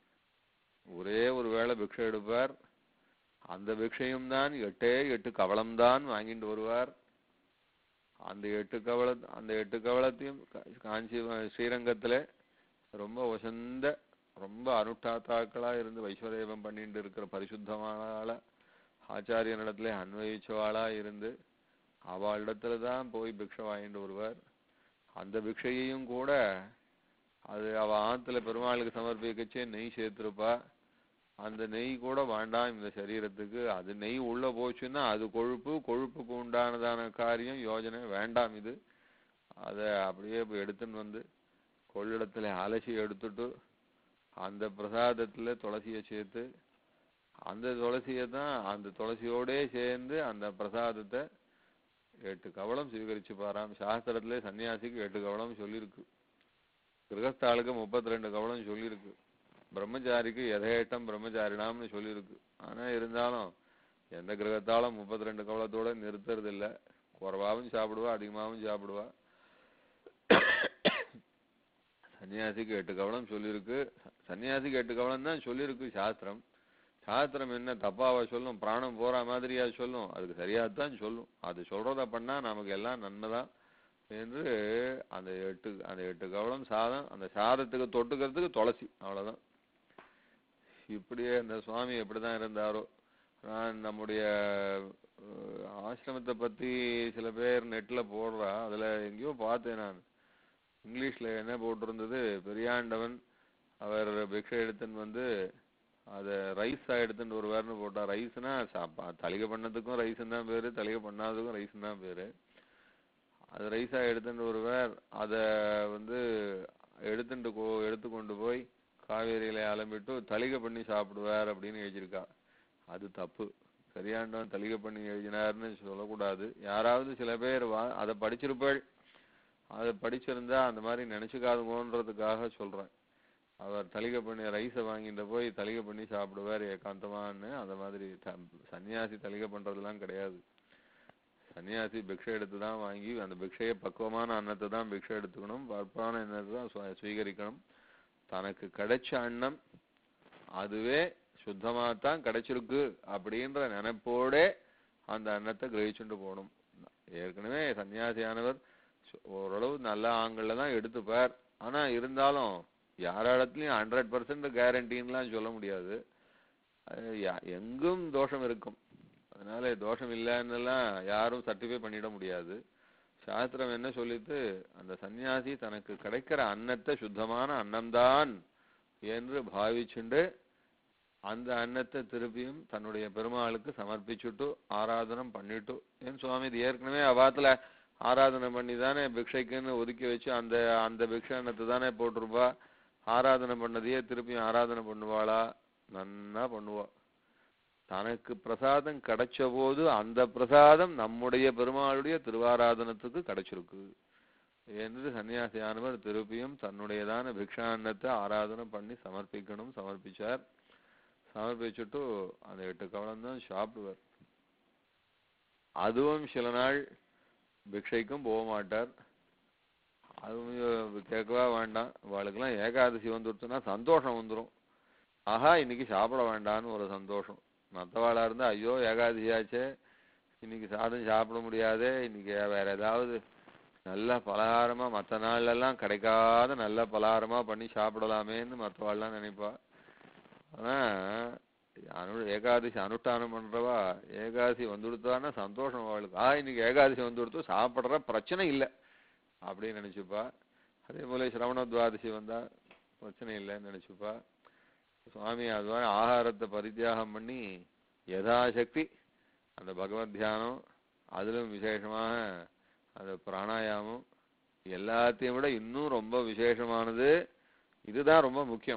ஒரே ஒரு வேளை பிக்ஷை எடுப்பார் அந்த பிக்ஷையும் தான் எட்டே எட்டு கவளம்தான் வாங்கிட்டு வருவார் அந்த எட்டு கவள அந்த எட்டு கவளத்தையும் கா- காஞ்சி ஸ்ரீரங்கத்துல ரொம்ப வசந்த ரொம்ப அனுஷ்டாத்தாக்களா இருந்து வைஸ்வரேபம் பண்ணிட்டு இருக்கிற பரிசுத்தமான ஆச்சாரியனிடத்துல அன்வயிச்சவாளா இருந்து அவளிடத்துல தான் போய் பிக்ஷை வாங்கிட்டு வருவார் அந்த பிக்ஷையையும் கூட அது அவ ஆத்துல பெருமாளுக்கு சமர்ப்பிக்கச்சே நெய் சேர்த்திருப்பா அந்த நெய் கூட வேண்டாம் இந்த சரீரத்துக்கு அது நெய் உள்ள போச்சுன்னா அது கொழுப்பு கொழுப்புக்கு உண்டானதான காரியம் யோஜனை வேண்டாம் இது அதை அப்படியே போய் எடுத்துன்னு வந்து கொள்ளிடத்துல அலசி எடுத்துட்டு அந்த பிரசாதத்துல துளசியை சேர்த்து அந்த துளசியை தான் அந்த துளசியோடே சேர்ந்து அந்த பிரசாதத்தை எட்டு கவளம் சுவீகரிச்சு பாராம் சாஸ்திரத்துல சன்னியாசிக்கு எட்டு கவளம் சொல்லியிருக்கு கிரகஸ்தாளுக்கு முப்பத்தி ரெண்டு கவளம் சொல்லியிருக்கு பிரம்மச்சாரிக்கு எதேட்டம் பிரம்மச்சாரினாம்னு சொல்லியிருக்கு ஆனா இருந்தாலும் எந்த கிரகத்தாலும் முப்பத்தி ரெண்டு கவளத்தோட நிறுத்துறது இல்ல குறைவாவும் சாப்பிடுவா அதிகமாவும் சாப்பிடுவா சன்னியாசிக்கு எட்டு கவளம் சொல்லியிருக்கு சன்னியாசிக்கு எட்டு கவளம் தான் சொல்லியிருக்கு சாஸ்திரம் சாஸ்திரம் என்ன தப்பாவா சொல்லும் பிராணம் போற மாதிரியா சொல்லும் அதுக்கு சரியாத்தான் சொல்லும் அது சொல்றத பண்ணா நமக்கு எல்லாம் நன்மைதான் என்று அந்த எட்டு அந்த எட்டு கவளம் சாதம் அந்த சாதத்துக்கு தொட்டுக்கிறதுக்கு துளசி அவ்வளவுதான் இப்படியே இந்த சுவாமி எப்படிதான் இருந்தாரோ நான் நம்முடைய அஹ், ஆசிரமத்தை பத்தி சில பேர் நெட்ல போடுறா அதுல எங்கேயோ பார்த்தேன் நான் இங்கிலீஷ்ல என்ன போட்டிருந்தது பெரியாண்டவன் அவர் பிக்ஷை எடுத்துன்னு வந்து அத ரைஸா எடுத்துட்டு வருவார்னு போட்டா ரைஸ்னா சாப்பா தலிகை பண்ணதுக்கும் ரைஸ்ன்னு தான் பேரு தலிகை பண்ணாததுக்கும் ரைஸ்ன்னு தான் பேரு அது ரைஸா எடுத்துட்டு வருவார் அத வந்து எடுத்துட்டு கோ எடுத்து கொண்டு போய் காவேரியில அலம்பிட்டு தலிகை பண்ணி சாப்பிடுவார் அப்படின்னு எழுதியிருக்கா அது தப்பு சரியாண்டவன் தலிகை பண்ணி எழுதினார்னு சொல்லக்கூடாது யாராவது சில பேர் வா அதை படிச்சிருப்பாள் அதை படிச்சிருந்தா அந்த மாதிரி நினைச்சுக்காதுங்கன்றதுக்காக சொல்றேன் அவர் தலிகை பண்ணி ரைஸை வாங்கிட்டு போய் தலிகை பண்ணி சாப்பிடுவார் ஏகாந்தமான்னு அந்த மாதிரி த- சன்னியாசி தலிகை பண்றதெல்லாம் கிடையாது சன்னியாசி பிக்ஷை எடுத்து தான் வாங்கி அந்த பிக்ஷையை பக்குவமான அன்னத்தை தான் பிக்ஷை எடுத்துக்கணும் பருப்பான அன்னத்தை தான் சுவ- சுவீகரிக்கணும் தனக்கு கிடைச்ச அன்னம் அதுவே சுத்தமா தான் கிடைச்சிருக்கு அப்படின்ற நினைப்போடே அந்த அன்னத்தை கிரகிச்சுட்டு போகணும் ஏற்கனவே சன்னியாசியானவர் சு- ஓரளவு நல்ல ஆங்கிள் தான் எடுத்துப்பார் ஆனா இருந்தாலும் யாரிடத்துலயும் ஹண்ட்ரட் பர்சன்ட் கேரண்டின்லாம் சொல்ல முடியாது அது யா- எங்கும் தோஷம் இருக்கும் அதனால தோஷம் இல்லைன்னுலாம் யாரும் சர்டிஃபை பண்ணிட முடியாது சாஸ்திரம் என்ன சொல்லிட்டு அந்த சன்னியாசி தனக்கு கிடைக்கிற அன்னத்தை சுத்தமான அன்னம்தான் என்று பாவிச்சுண்டு அந்த அன்னத்தை திருப்பியும் தன்னுடைய பெருமாளுக்கு சமர்ப்பிச்சுட்டு ஆராதனம் பண்ணிட்டு ஏன் சுவாமி இது ஏற்கனவே அவாத்துல ஆராதனை பண்ணி தானே பிக்ஷைக்குன்னு ஒதுக்கி வச்சு அந்த அந்த பிக்ஷை அன்னத்தை தானே போட்டிருப்பா ஆராதனை பண்ணதையே திருப்பியும் ஆராதனை பண்ணுவாளா நன்னா பண்ணுவா தனக்கு பிரசாதம் கிடைச்ச போது அந்த பிரசாதம் நம்முடைய பெருமாளுடைய திருவாராதனத்துக்கு கிடைச்சிருக்கு என்று சன்னியாசியானவர் திருப்பியும் தன்னுடையதான பிக்ஷான்னத்தை ஆராதனை பண்ணி சமர்ப்பிக்கணும் சமர்ப்பிச்சார் சமர்ப்பிச்சுட்டு அந்த எட்டு கவலம் தான் சாப்பிடுவார் அதுவும் சில நாள் பிக்ஷைக்கும் போக மாட்டார் அதுவும் கேட்கவா வேண்டாம் அவளுக்கெல்லாம் ஏகாதசி வந்துடுச்சுன்னா சந்தோஷம் வந்துடும் ஆஹா இன்னைக்கு சாப்பிட வேண்டாம்னு ஒரு சந்தோஷம் மற்றவாளா இருந்தா ஐயோ ஏகாதசியாச்சே இன்னைக்கு சாதம் சாப்பிட முடியாதே இன்னைக்கு வேற ஏதாவது நல்ல பலகாரமா மற்ற நாள்ல எல்லாம் கிடைக்காத நல்ல பலகாரமா பண்ணி சாப்பிடலாமேன்னு மற்றவாள்லாம் நினைப்பா ஆனா அனு ஏகாதசி அனுஷ்டானம் பண்றவா ஏகாதசி வந்துடுத்தான்னா சந்தோஷம் அவளுக்கு ஆ இன்னைக்கு ஏகாதசி வந்துடுத்து சாப்பிடுற பிரச்சனை இல்லை அப்படின்னு நினைச்சுப்பா அதே போல சிரவண துவாதசி வந்தா பிரச்சனை இல்லைன்னு நினைச்சுப்பா சுவாமி அது மாதிரி ஆகாரத்தை பரித்தியாகம் பண்ணி யதாசக்தி அந்த பகவத் தியானம் அதிலும் விசேஷமாக அந்த பிராணாயாமம் எல்லாத்தையும் விட இன்னும் ரொம்ப விசேஷமானது இதுதான் ரொம்ப முக்கியம்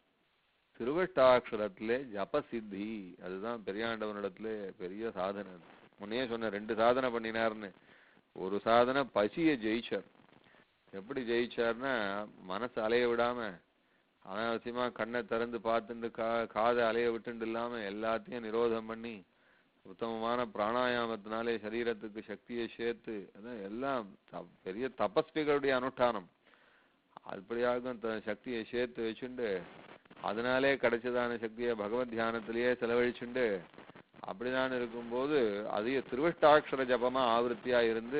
திருவட்டாட்சரத்திலே ஜபசித்தி அதுதான் பெரியாண்டவனிடத்திலே பெரிய சாதனை அது. முன்னையே சொன்ன ரெண்டு சாதனை பண்ணினார்னு ஒரு சாதனை பசியை ஜெயிச்சார் எப்படி ஜெயிச்சார்னா மனசு அலைய விடாம அனாவசியமா கண்ணை திறந்து பார்த்துட்டு கா காதை அலைய விட்டுண்டு இல்லாம எல்லாத்தையும் நிரோதம் பண்ணி உத்தமமான பிராணாயாமத்தினாலே சரீரத்துக்கு சக்தியை சேர்த்து அதான் எல்லாம் த- பெரிய தபஸ்விகளுடைய அனுஷ்டானம் அப்படியாக த- சக்தியை சேர்த்து வச்சுண்டு அதனாலே கிடைச்சதான சக்தியை பகவத் தியானத்திலேயே செலவழிச்சுண்டு அப்படிதான் இருக்கும்போது அதிக திருவஷ்டாட்சர ஜபமா ஆவருத்தியா இருந்து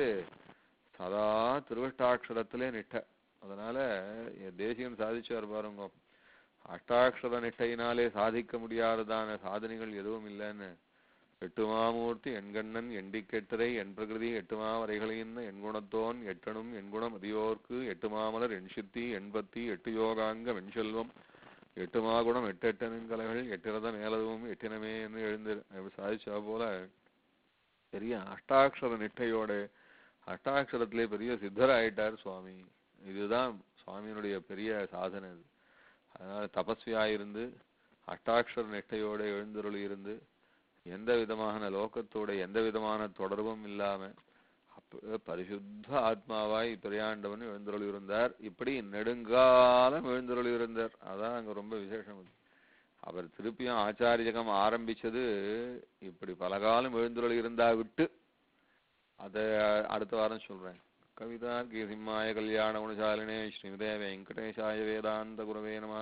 சதா திருவஷ்டாட்சரத்திலே நிட்ட அதனால என் தேசியம் சாதிச்சார் பாருங்க அஷ்டாட்சர நிட்டையினாலே சாதிக்க முடியாததான சாதனைகள் எதுவும் இல்லைன்னு எட்டுமாமூர்த்தி எண்கண்ணன் எண்டிக்கெட்டரை என் பிரகிருதி எட்டுமா வரைகளின் எண்குணத்தோன் எட்டனும் எண்குணம் அதியோர்க்கு எட்டுமாமலர் எண்சித்தி எண்பத்தி எட்டு யோகாங்க வெண்செல்வம் எட்டுமா குணம் எட்டெட்டனுங்கலைகள் எட்டிரத மேலதுவும் எட்டினமே என்று எழுந்து சாதிச்சா போல பெரிய அஷ்டாட்சர நிட்டையோட அஷ்டாட்சரத்திலே பெரிய சித்தராயிட்டார் சுவாமி இதுதான் சுவாமியினுடைய பெரிய சாதனை அது அதனால தபஸ்வியா இருந்து அஷ்டாட்சர நிட்டையோட எழுந்தருளி இருந்து எந்த விதமான லோகத்தோட எந்த விதமான தொடர்பும் இல்லாம அப்ப பரிசுத்த ஆத்மாவாய் பெரியாண்டவன் எழுந்தருளி இருந்தார் இப்படி நெடுங்காலம் எழுந்தருளி இருந்தார் அதான் அங்க ரொம்ப விசேஷம் அது அவர் திருப்பியும் ஆச்சாரியகம் ஆரம்பிச்சது இப்படி பலகாலம் எழுந்தருளி இருந்தா விட்டு அத அடுத்த வாரம் சொல்றேன் கவிதா கீசிம்மாய கல்யாண குணசாலினே ஸ்ரீமதே வெங்கடேஷாய வேதாந்த குரவே நம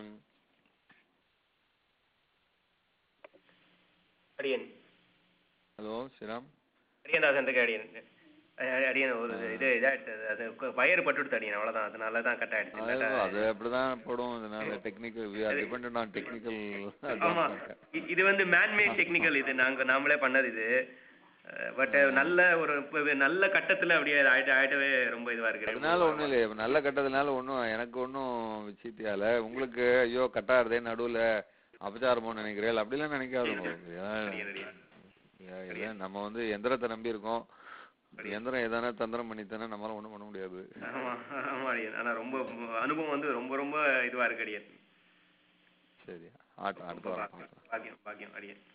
அடியன் ஹலோ ஸ்ரீராம் அடியன்தாசன் இருக்க அடியன் அஹ் அடியன் ஒரு இது இதாயிடுச்சு அது கு- வயர் பட்டுடுத்து அடியன் அவ்வளவுதான் அதனால தான் கட் ஆயிடுச்சு அது இல்லாட்டா- அது அப்படிதான் போடும் அதனால technical we are dependent on technical ஆமா இ- இது வந்து மேன்மேட் டெக்னிக்கல் இது நாங்க நாமளே பண்ணது இது பட் நல்ல ஒரு இப்ப நல்ல கட்டத்துல அப்படியே ஆயிட்டு ஆயிட்டவே ரொம்ப இதுவா இருக்கு அதனால ஒண்ணும் இல்லையே இப்ப நல்ல கட்டதுனால ஒண்ணும் எனக்கு ஒண்ணும் விசித்தியால உங்களுக்கு ஐயோ கட்டாருதே நடுவுல அபச்சாரமோ நினைக்கிறேன் அப்படிலாம் நினைக்காதுங்க அடியன், அடியன். ஏன் இல்ல, நம்ம வந்து எந்திரத்தை நம்பி இருக்கோம் எந்திரம் எதானா தந்திரம் பண்ணித்தானே நம்மளால ஒண்ணும் பண்ண முடியாது ஆமா ஆமா அடியன் ஆனா ரொம்ப அனுபவம் வந்து ரொம்ப ரொம்ப இதுவா இருக்கு அடியன் சரி ஆட்டம் அடுத்த வாரம் பார்க்கலாம் பாக்கியம் பாக்கியம் அடியன்